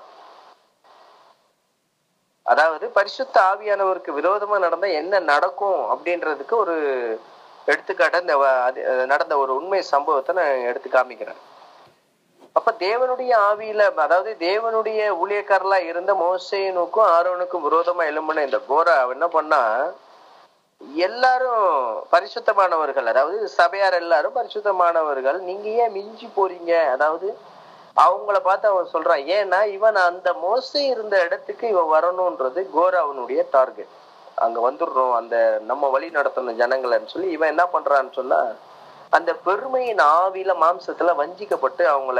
அதாவது பரிசுத்த ஆவியானவருக்கு விரோதமா நடந்தா என்ன நடக்கும் அப்படின்றதுக்கு ஒரு எடுத்துக்காட்ட இந்த வ- அது- நடந்த ஒரு உண்மை சம்பவத்தை நான் எடுத்து காமிக்கிறேன் அப்ப தேவனுடைய ஆவியில அதாவது தேவனுடைய ஊழியக்காரலா இருந்த மோசேனுக்கும் ஆரோனுக்கும் விரோதமா எழும்பின இந்த கோரா அவன் என்ன பண்ணா எல்லாரும் பரிசுத்தமானவர்கள் அதாவது சபையார் எல்லாரும் பரிசுத்தமானவர்கள் நீங்க ஏன் மிஞ்சி போறீங்க அதாவது அவங்கள பார்த்து அவன் சொல்றான் ஏன்னா இவன் அந்த மோசே இருந்த இடத்துக்கு இவன் வரணும்ன்றது கோராவனுடைய டார்கெட் அங்க வந்துடுறோம் அந்த நம்ம வழி நடத்தணும் ஜனங்களைன்னு சொல்லி இவன் என்ன பண்றான்னு சொன்னா அந்த பெருமையின் ஆவியில மாம்சத்துல வஞ்சிக்கப்பட்டு அவங்கள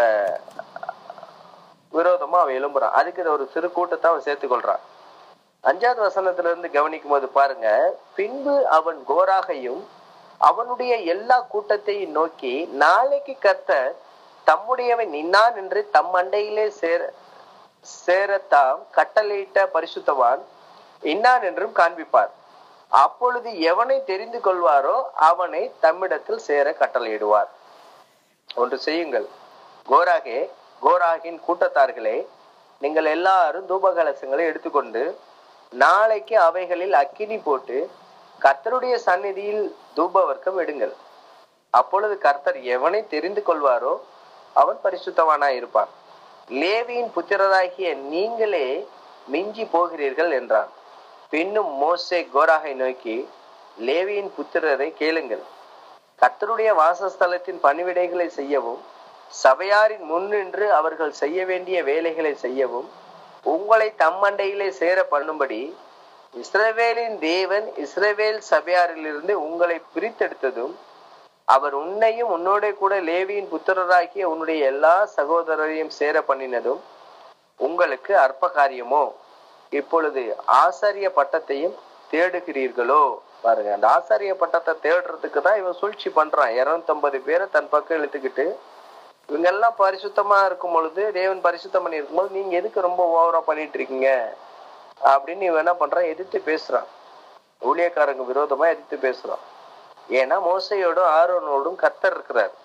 விரோதமா அவன் எழும்புறான் அதுக்கு இது ஒரு சிறு கூட்டத்தை அவன் சேர்த்துக்கொள்றான் அஞ்சாவது வசனத்துல இருந்து கவனிக்கும் போது பாருங்க பின்பு அவன் கோராகையும் அவனுடைய எல்லா கூட்டத்தையும் நோக்கி நாளைக்கு கர்த்தர் தம்முடையவன் நின்னான் என்று தம் அண்டையிலே சேர சேரத்தாம் கட்டளையிட்ட பரிசுத்தவான் இன்னான் என்றும் காண்பிப்பார் அப்பொழுது எவனை தெரிந்து கொள்வாரோ அவனை தம்மிடத்தில் சேர கட்டளையிடுவார் ஒன்று செய்யுங்கள் கோராகே கோராகின் கூட்டத்தார்களே நீங்கள் எல்லாரும் தூபகலசங்களை எடுத்துக்கொண்டு நாளைக்கு அவைகளில் அக்கினி போட்டு கர்த்தருடைய சந்நிதியில் தூப வர்க்கம் எடுங்கள் அப்பொழுது கர்த்தர் எவனை தெரிந்து கொள்வாரோ அவன் பரிசுத்தவானாய் இருப்பான் லேவியின் புத்திரராகிய நீங்களே மிஞ்சி போகிறீர்கள் என்றான் பின்னும் மோசே கோராகை நோக்கி லேவியின் புத்திரரை கேளுங்கள் கர்த்தருடைய வாசஸ்தலத்தின் பணிவிடைகளை செய்யவும் சபையாரின் முன்னின்று அவர்கள் செய்ய வேண்டிய வேலைகளை செய்யவும் உங்களை தம்மண்டையிலே சேர பண்ணும்படி இஸ்ரவேலின் தேவன் இஸ்ரவேல் சபையாரிலிருந்து உங்களை பிரித்தெடுத்ததும் அவர் உன்னையும் உன்னோட கூட லேவியின் புத்திரராகிய உன்னுடைய எல்லா சகோதரரையும் சேர பண்ணினதும் உங்களுக்கு அற்ப காரியமோ இப்பொழுது ஆசாரிய பட்டத்தையும் தேடுகிறீர்களோ பாருங்க அந்த ஆசாரிய பட்டத்தை தேடுறதுக்கு தான் இவன் சூழ்ச்சி பண்றான் இருநூத்தம்பது பேரை தன் பக்கம் இழுத்துக்கிட்டு இவங்க எல்லாம் பரிசுத்தமா இருக்கும் பொழுது தேவன் பரிசுத்தம் பண்ணி இருக்கும்போது நீங்க எதுக்கு ரொம்ப ஓவரா பண்ணிட்டு இருக்கீங்க அப்படின்னு இவன் என்ன பண்றான் எதிர்த்து பேசுறான் ஊழியக்காரங்க விரோதமா எதிர்த்து பேசுறான் ஏன்னா மோசையோடும் ஆரோனோடும் கர்த்தர் இருக்கிறார்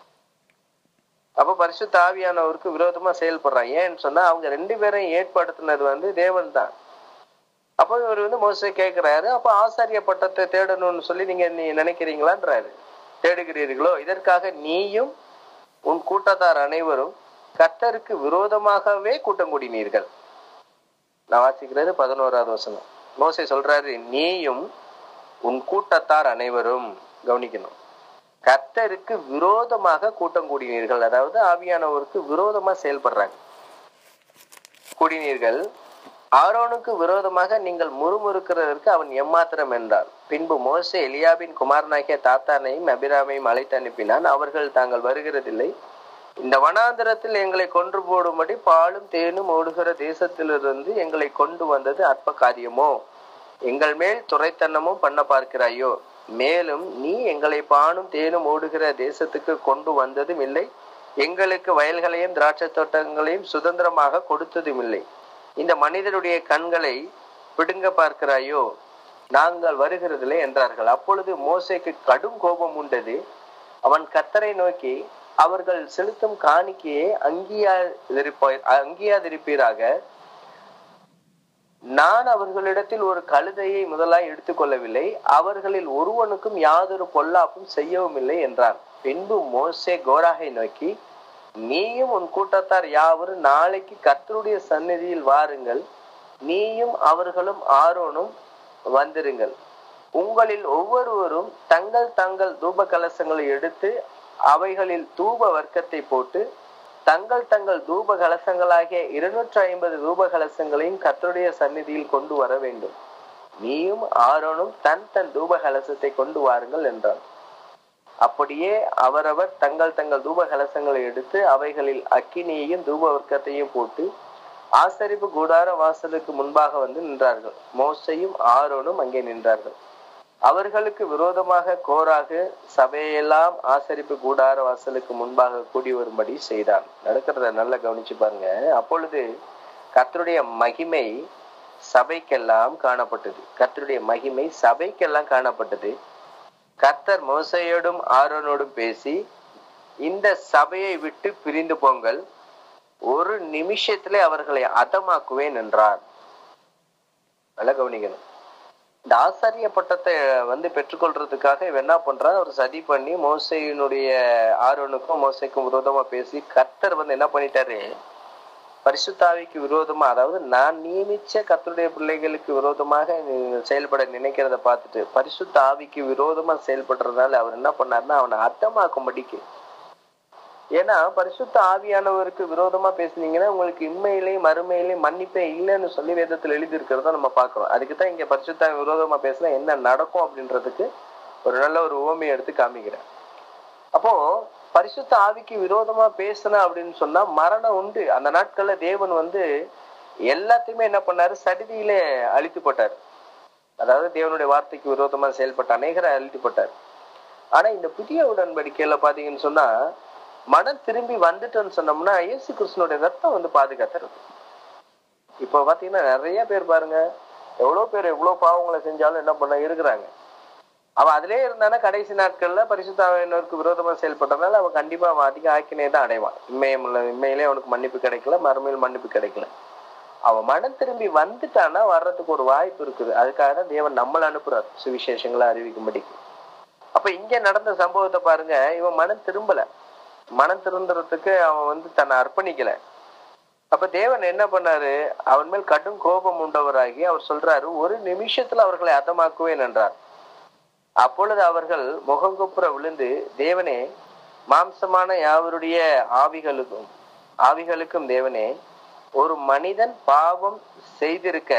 அப்ப பரிசுத்த ஆவியானவருக்கு விரோதமா செயல்படுறான் ஏன்னு சொன்னா அவங்க ரெண்டு பேரையும் ஏற்படுத்தினது வந்து தேவன் தான் அப்போ இவர் வந்து மோசை கேட்கிறாரு அப்ப ஆசாரிய பட்டத்தை தேடணும்னு சொல்லி நீங்க நீ நினைக்கிறீங்களான்றாரு தேடுகிறீர்களோ இதற்காக நீயும் உன் கூட்டத்தார் அனைவரும் கர்த்தருக்கு விரோதமாகவே கூட்டம் கூடினீர்கள் நான் வாசிக்கிறது பதினோராவது வசனம் மோசை சொல்றாரு நீயும் உன் கூட்டத்தார் அனைவரும் கவனிக்கணும் கர்த்தருக்கு விரோதமாக கூட்டம் கூடினீர்கள் அதாவது ஆவியானவருக்கு விரோதமா செயல்படுறாங்க கூடினீர்கள் ஆரோனுக்கு விரோதமாக நீங்கள் முறுமுறுக்கிறதற்கு அவன் எம்மாத்திரம் என்றார் பின்பு மோசே எலியாபின் குமாரனாகிய தாத்தானையும் அபிராமையும் அழைத்து அனுப்பினான் அவர்கள் தாங்கள் வருகிறதில்லை இந்த வனாந்திரத்தில் எங்களை கொன்று போடும்படி பாலும் தேனும் ஓடுகிற தேசத்திலிருந்து எங்களை கொண்டு வந்தது அற்ப காரியமோ எங்கள் மேல் துறைத்தனமும் பண்ண பார்க்கிறாயோ மேலும் நீ எங்களை பானும் தேனும் ஓடுகிற தேசத்துக்கு கொண்டு வந்ததும் இல்லை எங்களுக்கு வயல்களையும் திராட்சை தோட்டங்களையும் சுதந்திரமாக கொடுத்ததும் இல்லை இந்த மனிதருடைய கண்களை பிடுங்க பார்க்கிறாயோ நாங்கள் வருகிறதில்லை என்றார்கள் அப்பொழுது மோசைக்கு கடும் கோபம் உண்டது அவன் கத்தரை நோக்கி அவர்கள் செலுத்தும் காணிக்கையை அங்கீயாதிருப்ப அங்கீயாதிருப்பீராக நான் அவர்களிடத்தில் ஒரு கழுதையை முதலாய் எடுத்துக்கொள்ளவில்லை அவர்களில் ஒருவனுக்கும் யாதொரு பொல்லாப்பும் செய்யவும் இல்லை என்றான் பின்பு மோசே கோராகை நோக்கி நீயும் உன் கூட்டத்தார் யாவரும் நாளைக்கு கர்த்தருடைய சந்நிதியில் வாருங்கள் நீயும் அவர்களும் ஆரோனும் வந்திருங்கள் உங்களில் ஒவ்வொருவரும் தங்கள் தங்கள் தூப கலசங்களை எடுத்து அவைகளில் தூப வர்க்கத்தை போட்டு தங்கள் தங்கள் தூப கலசங்களாகிய இருநூற்றி ஐம்பது தூப கலசங்களையும் கர்த்தருடைய சந்நிதியில் கொண்டு வர வேண்டும் நீயும் ஆரோனும் தன் தன் தூப கலசத்தை கொண்டு வாருங்கள் என்றான் அப்படியே அவரவர் தங்கள் தங்கள் தூப கலசங்களை எடுத்து அவைகளில் அக்கினியையும் தூப வர்க்கத்தையும் போட்டு ஆசரிப்பு கூடார வாசலுக்கு முன்பாக வந்து நின்றார்கள் மோசையும் ஆரோனும் அங்கே நின்றார்கள் அவர்களுக்கு விரோதமாக கோராகு சபையெல்லாம் ஆசரிப்பு கூடார வாசலுக்கு முன்பாக கூடி வரும்படி செய்தான் நடக்கிறத நல்லா கவனிச்சு பாருங்க அப்பொழுது கர்த்தருடைய மகிமை சபைக்கெல்லாம் காணப்பட்டது கர்த்தருடைய மகிமை சபைக்கெல்லாம் காணப்பட்டது கர்த்தர் மோசையோடும் ஆரோனோடும் பேசி இந்த சபையை விட்டு பிரிந்து போங்கள் ஒரு நிமிஷத்திலே அவர்களை அதமாக்குவேன் என்றார் நல்லா கவனிக்கணும் இந்த ஆசாரிய பட்டத்தை வந்து பெற்றுக்கொள்றதுக்காக இவன் என்ன பண்றான் ஒரு சதி பண்ணி மோசையினுடைய ஆரோனுக்கும் மோசைக்கும் விரோதமா பேசி கர்த்தர் வந்து என்ன பண்ணிட்டாரு பரிசுத்தாவிக்கு விரோதமா அதாவது நான் நியமிச்ச கர்த்தருடைய பிள்ளைகளுக்கு விரோதமாக செயல்பட நினைக்கிறத பார்த்துட்டு பரிசுத்த ஆவிக்கு விரோதமா செயல்படுறதுனால அவர் என்ன பண்ணாருன்னா அவனை அர்த்தமாக்கும்படிக்கு ஏன்னா பரிசுத்த ஆவியானவருக்கு விரோதமா பேசுனீங்கன்னா உங்களுக்கு இன்மையிலேயும் மறுமையிலேயும் மன்னிப்பே இல்லைன்னு சொல்லி வேதத்துல எழுதி இருக்கிறத நம்ம பாக்குறோம் அதுக்கு தான் இங்க பரிசுத்த விரோதமா பேசினா என்ன நடக்கும் அப்படின்றதுக்கு ஒரு நல்ல ஒரு உவமையை எடுத்து காமிக்கிறேன் அப்போ பரிசுத்த ஆவிக்கு விரோதமா பேசின அப்படின்னு சொன்னா மரணம் உண்டு அந்த நாட்கள்ல தேவன் வந்து எல்லாத்தையுமே என்ன பண்ணாரு சடிதியிலே அழித்து போட்டார் அதாவது தேவனுடைய வார்த்தைக்கு விரோதமா செயல்பட்ட அநேகரை அழித்து போட்டார் ஆனா இந்த புதிய உடன்படிக்கையில பாத்தீங்கன்னு சொன்னா மனம் திரும்பி வந்துட்டோன்னு சொன்னோம்னா இயேசு கிருஷ்ணனுடைய ரத்தம் வந்து பாதுகாத்துறது இப்போ பாத்தீங்கன்னா நிறைய பேர் பாருங்க எவ்வளவு பேர் எவ்வளவு பாவங்களை செஞ்சாலும் என்ன பண்ண இருக்கிறாங்க அவன் அதிலே இருந்தானா கடைசி நாட்கள்ல பரிசுத்தாவினருக்கு விரோதமா செயல்பட்டனால அவன் கண்டிப்பா அவன் அதிக ஆக்கினே தான் அடைவான் இம்மையம் இம்மையிலே அவனுக்கு மன்னிப்பு கிடைக்கல மறுமையில் மன்னிப்பு கிடைக்கல அவன் மனம் திரும்பி வந்துட்டானா வர்றதுக்கு ஒரு வாய்ப்பு இருக்குது அதுக்காக தான் தேவன் நம்மளை அனுப்புறார் சுவிசேஷங்களை அறிவிக்கும்படிக்கு அப்ப இங்க நடந்த சம்பவத்தை பாருங்க இவன் மனம் திரும்பல மனம் திருந்துறதுக்கு அவன் வந்து தன்னை அர்ப்பணிக்கல அப்ப தேவன் என்ன பண்ணாரு அவன் மேல் கடும் கோபம் உண்டவராகி அவர் சொல்றாரு ஒரு நிமிஷத்துல அவர்களை அதமாக்குவேன் என்றார் அப்பொழுது அவர்கள் முகங்குப்புற விழுந்து தேவனே மாம்சமான யாவருடைய ஆவிகளுக்கும் ஆவிகளுக்கும் தேவனே ஒரு மனிதன் பாவம் செய்திருக்க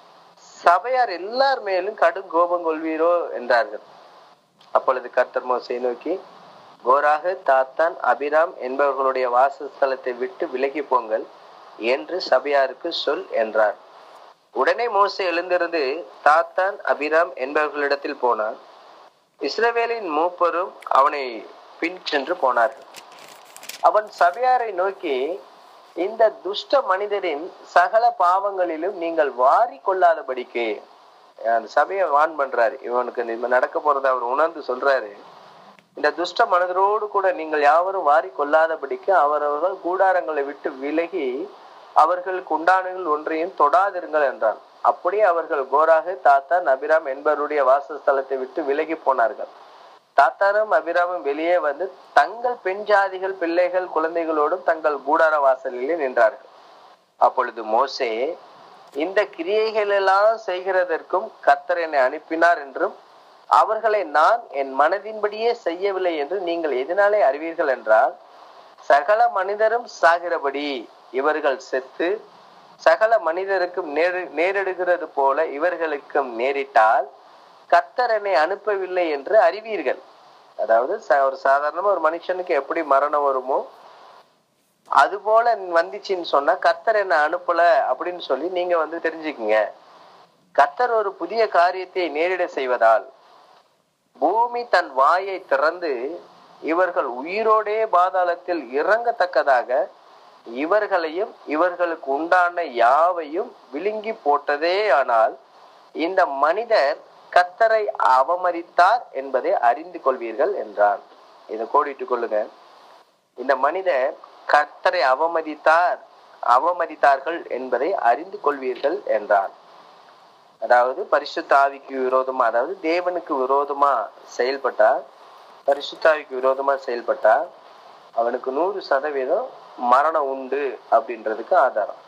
சபையார் எல்லார் மேலும் கடும் கோபம் கொள்வீரோ என்றார்கள் அப்பொழுது கர்த்தர் மோசை நோக்கி கோராக தாத்தான் அபிராம் என்பவர்களுடைய வாசஸ்தலத்தை விட்டு விலகி போங்கள் என்று சபையாருக்கு சொல் என்றார் உடனே மோசே எழுந்திருந்து தாத்தான் அபிராம் என்பவர்களிடத்தில் போனான் இஸ்ரவேலின் மூப்பரும் அவனை பின் சென்று போனார்கள் அவன் சபையாரை நோக்கி இந்த துஷ்ட மனிதரின் சகல பாவங்களிலும் நீங்கள் வாரி கொள்ளாதபடிக்கு அந்த சபையை வான் பண்றாரு இவனுக்கு இந்த நடக்க போறத அவர் உணர்ந்து சொல்றாரு இந்த துஷ்ட மனிதரோடு கூட நீங்கள் யாவரும் வாரி கொள்ளாதபடிக்கு அவரவர்கள் கூடாரங்களை விட்டு விலகி அவர்களுக்கு உண்டானங்கள் ஒன்றையும் தொடாதிருங்கள் என்றான் அப்படியே அவர்கள் கோராக தாத்தான் அபிராம் என்பவருடைய வாசஸ்தலத்தை விட்டு விலகி போனார்கள் தாத்தாரும் அபிராமும் வெளியே வந்து தங்கள் பெண் ஜாதிகள் பிள்ளைகள் குழந்தைகளோடும் தங்கள் கூடார வாசலிலே நின்றார்கள் அப்பொழுது மோசே இந்த கிரியைகள் எல்லாம் செய்கிறதற்கும் கர்த்தர் என்னை அனுப்பினார் என்றும் அவர்களை நான் என் மனதின்படியே செய்யவில்லை என்று நீங்கள் எதனாலே அறிவீர்கள் என்றால் சகல மனிதரும் சாகிறபடி இவர்கள் செத்து சகல மனிதருக்கும் நேரு நேரிடுகிறது போல இவர்களுக்கும் நேரிட்டால் கர்த்தர் என்னை அனுப்பவில்லை என்று அறிவீர்கள் அதாவது ச- ஒரு சாதாரணமா ஒரு மனுஷனுக்கு எப்படி மரணம் வருமோ அது போல வந்துச்சுன்னு சொன்னா கர்த்தர் என்ன அனுப்பல அப்படின்னு சொல்லி நீங்க வந்து தெரிஞ்சுக்குங்க கர்த்தர் ஒரு புதிய காரியத்தை நேரிட செய்வதால் பூமி தன் வாயை திறந்து இவர்கள் உயிரோடே பாதாளத்தில் இறங்கத்தக்கதாக இவர்களையும் இவர்களுக்கு உண்டான யாவையும் விழுங்கி போட்டதே ஆனால் இந்த மனிதர் கத்தரை அவமதித்தார் என்பதை அறிந்து கொள்வீர்கள் என்றான் இதை கோடிட்டுக் கொள்ளுங்க இந்த மனிதர் கர்த்தரை அவமதித்தார் அவமதித்தார்கள் என்பதை அறிந்து கொள்வீர்கள் என்றான் அதாவது பரிசுத்த ஆவிக்கு விரோதமா அதாவது தேவனுக்கு விரோதமா செயல்பட்டா பரிசுத்த ஆவிக்கு விரோதமா செயல்பட்டா அவனுக்கு நூறு சதவீதம் மரணம் உண்டு அப்படின்றதுக்கு ஆதாரம்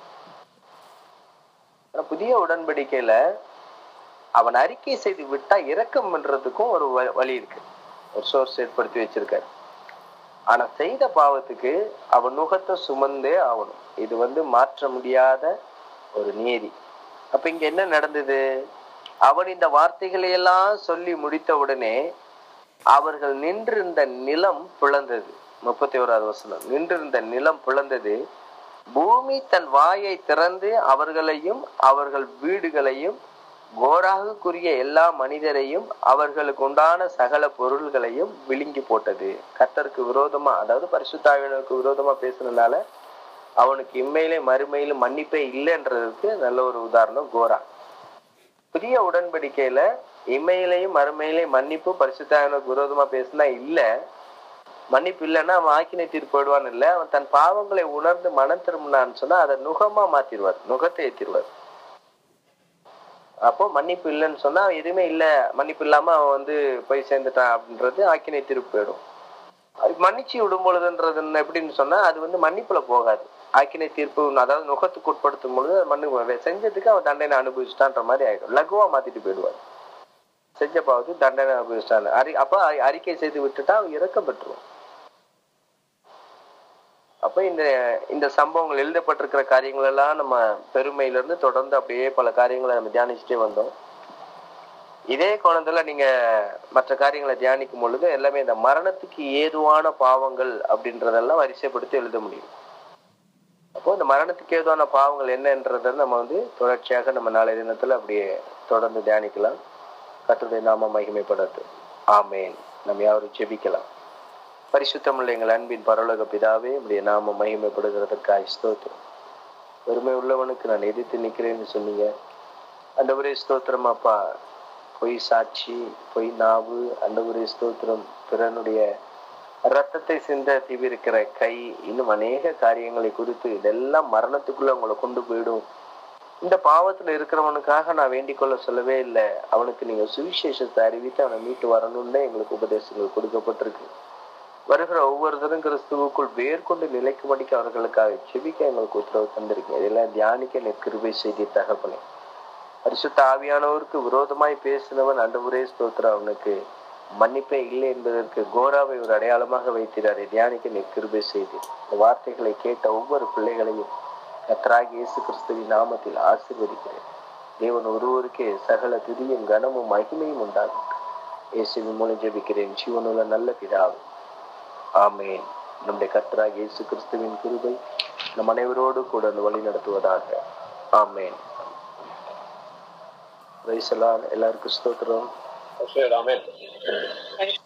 ஆனா புதிய உடன்படிக்கையில அவன் அறிக்கை செய்து விட்டா இரக்கம் பண்றதுக்கும் ஒரு வ- வழி இருக்கு ஒரு சோர்ஸ் ஏற்படுத்தி வச்சிருக்காரு ஆனா செய்த பாவத்துக்கு அவன் நுகத்தை சுமந்தே ஆகணும் இது வந்து மாற்ற முடியாத ஒரு நீதி அப்ப இங்க என்ன நடந்தது அவன் இந்த வார்த்தைகளை எல்லாம் சொல்லி முடித்த உடனே அவர்கள் நின்றிருந்த நிலம் பிளந்தது முப்பத்தி ஓராவது வசனம் நின்றிருந்த நிலம் பிளந்தது பூமி தன் வாயை திறந்து அவர்களையும் அவர்கள் வீடுகளையும் கோராகுக்குரிய எல்லா மனிதரையும் அவர்களுக்கு உண்டான சகல பொருள்களையும் விழுங்கி போட்டது கர்த்தருக்கு விரோதமா அதாவது பரிசுத்தாவினருக்கு விரோதமா பேசுனதுனால அவனுக்கு இம்மையிலே மறுமையிலும் மன்னிப்பே இல்லைன்றதுக்கு நல்ல ஒரு உதாரணம் கோரா புதிய உடன்படிக்கையில இம்மையிலையும் மறுமையிலையும் மன்னிப்பு பரிசுத்தாவினருக்கு விரோதமா பேசினா இல்ல மன்னிப்பு இல்லைன்னா அவன் ஆக்கினை தீர்ப்பு போயிடுவான் இல்ல அவன் தன் பாவங்களை உணர்ந்து மனம் திரும்பினான்னு சொன்னா அதை நுகமா மாத்திடுவார் நுகத்தை ஏத்திடுவார் அப்போ மன்னிப்பு இல்லைன்னு சொன்னா அவன் எதுவுமே இல்ல மன்னிப்பு இல்லாம அவன் வந்து போய் சேர்ந்துட்டான் அப்படின்றது ஆக்கினை திருப்பி போயிடும் அது மன்னிச்சு விடும் பொழுதுன்றது என்ன எப்படின்னு சொன்னா அது வந்து மன்னிப்புல போகாது ஆக்கினை தீர்ப்பு அதாவது நுகத்துக்கு உட்படுத்தும் பொழுது அது மண்ணு செஞ்சதுக்கு அவன் தண்டனை அனுபவிச்சிட்டான்ற மாதிரி ஆயிடும் லகுவா மாத்திட்டு போயிடுவார் செஞ்ச பாவத்துக்கு தண்டனை அனுபவிச்சிட்டான் அறி அப்ப அ- அறிக்கை செய்து விட்டுட்டா அவன் இறக்கம் பெற்றுவான் அப்ப இந்த இந்த சம்பவங்கள் எழுதப்பட்டிருக்கிற காரியங்கள் எல்லாம் நம்ம பெருமையில இருந்து தொடர்ந்து அப்படியே பல காரியங்களை நம்ம தியானிச்சுட்டே வந்தோம் இதே கோணத்துல நீங்க மற்ற காரியங்களை தியானிக்கும் பொழுது எல்லாமே இந்த மரணத்துக்கு ஏதுவான பாவங்கள் அப்படின்றதெல்லாம் வரிசைப்படுத்தி எழுத முடியும் அப்போ இந்த மரணத்துக்கு ஏதுவான பாவங்கள் என்னன்றதை நம்ம வந்து தொடர்ச்சியாக நம்ம நாளைய தினத்துல அப்படியே தொடர்ந்து தியானிக்கலாம் கர்த்தருடைய நாம மகிமைப்படட்டும் ஆமேன் நம்ம யாரும் ஜெபிக்கலாம் பரிசுத்தமுள்ள எங்கள் அன்பின் பரலோக பிதாவே உடைய நாம மகிமைப்படுகிறதற்காக ஸ்தோத்திரம் பெருமை உள்ளவனுக்கு நான் எதிர்த்து நிற்கிறேன்னு சொன்னீங்க அண்டவரே ஸ்தோத்திரம் அப்பா பொய் சாட்சி பொய் நாவு அண்டவரே ஸ்தோத்திரம் பிறனுடைய ரத்தத்தை சிந்த தீவிருக்கிற கை இன்னும் அநேக காரியங்களை குறித்து இதெல்லாம் மரணத்துக்குள்ள உங்களை கொண்டு போயிடும் இந்த பாவத்துல இருக்கிறவனுக்காக நான் வேண்டிக் கொள்ள சொல்லவே இல்லை அவனுக்கு நீங்க சுவிசேஷத்தை அறிவித்து அவனை மீட்டு வரணும்னு எங்களுக்கு உபதேசங்கள் கொடுக்கப்பட்டிருக்கு வருகிற ஒவ்வொருத்தரும் கிறிஸ்துவுக்குள் வேர் கொண்டு நிலைக்கும்படிக்கு அவர்களுக்காக செபிக்க எங்களுக்கு உத்தரவு தந்திருக்கீங்க இதெல்லாம் தியானிக்க நீ கிருபை செய்தி தகப்பனே பரிசுத்த ஆவியானவருக்கு விரோதமாய் பேசினவன் அண்டபுரே ஸ்தோத்திரம் அவனுக்கு மன்னிப்பே இல்லை என்பதற்கு கோராவை ஒரு அடையாளமாக வைத்திராரு தியானிக்க நீ கிருபை செய்து இந்த வார்த்தைகளை கேட்ட ஒவ்வொரு பிள்ளைகளையும் கத்தராகி இயேசு கிறிஸ்துவின் நாமத்தில் ஆசீர்வதிக்கிறேன் தேவன் ஒருவருக்கே சகல துதியும் கனமும் மகிமையும் உண்டாகும் இயேசுவின் மூலம் ஜெபிக்கிறேன் ஜீவனுள்ள நல்ல பிதாவு ஆமேன் நம்முடைய கத்தராகி இயேசு கிறிஸ்துவின் கிருபை நம் அனைவரோடு கூட அந்த வழி நடத்துவதாக ஆமேன் ரைசலான் எல்லாருக்கும் ஸ்தோத்திரம் ஆமென்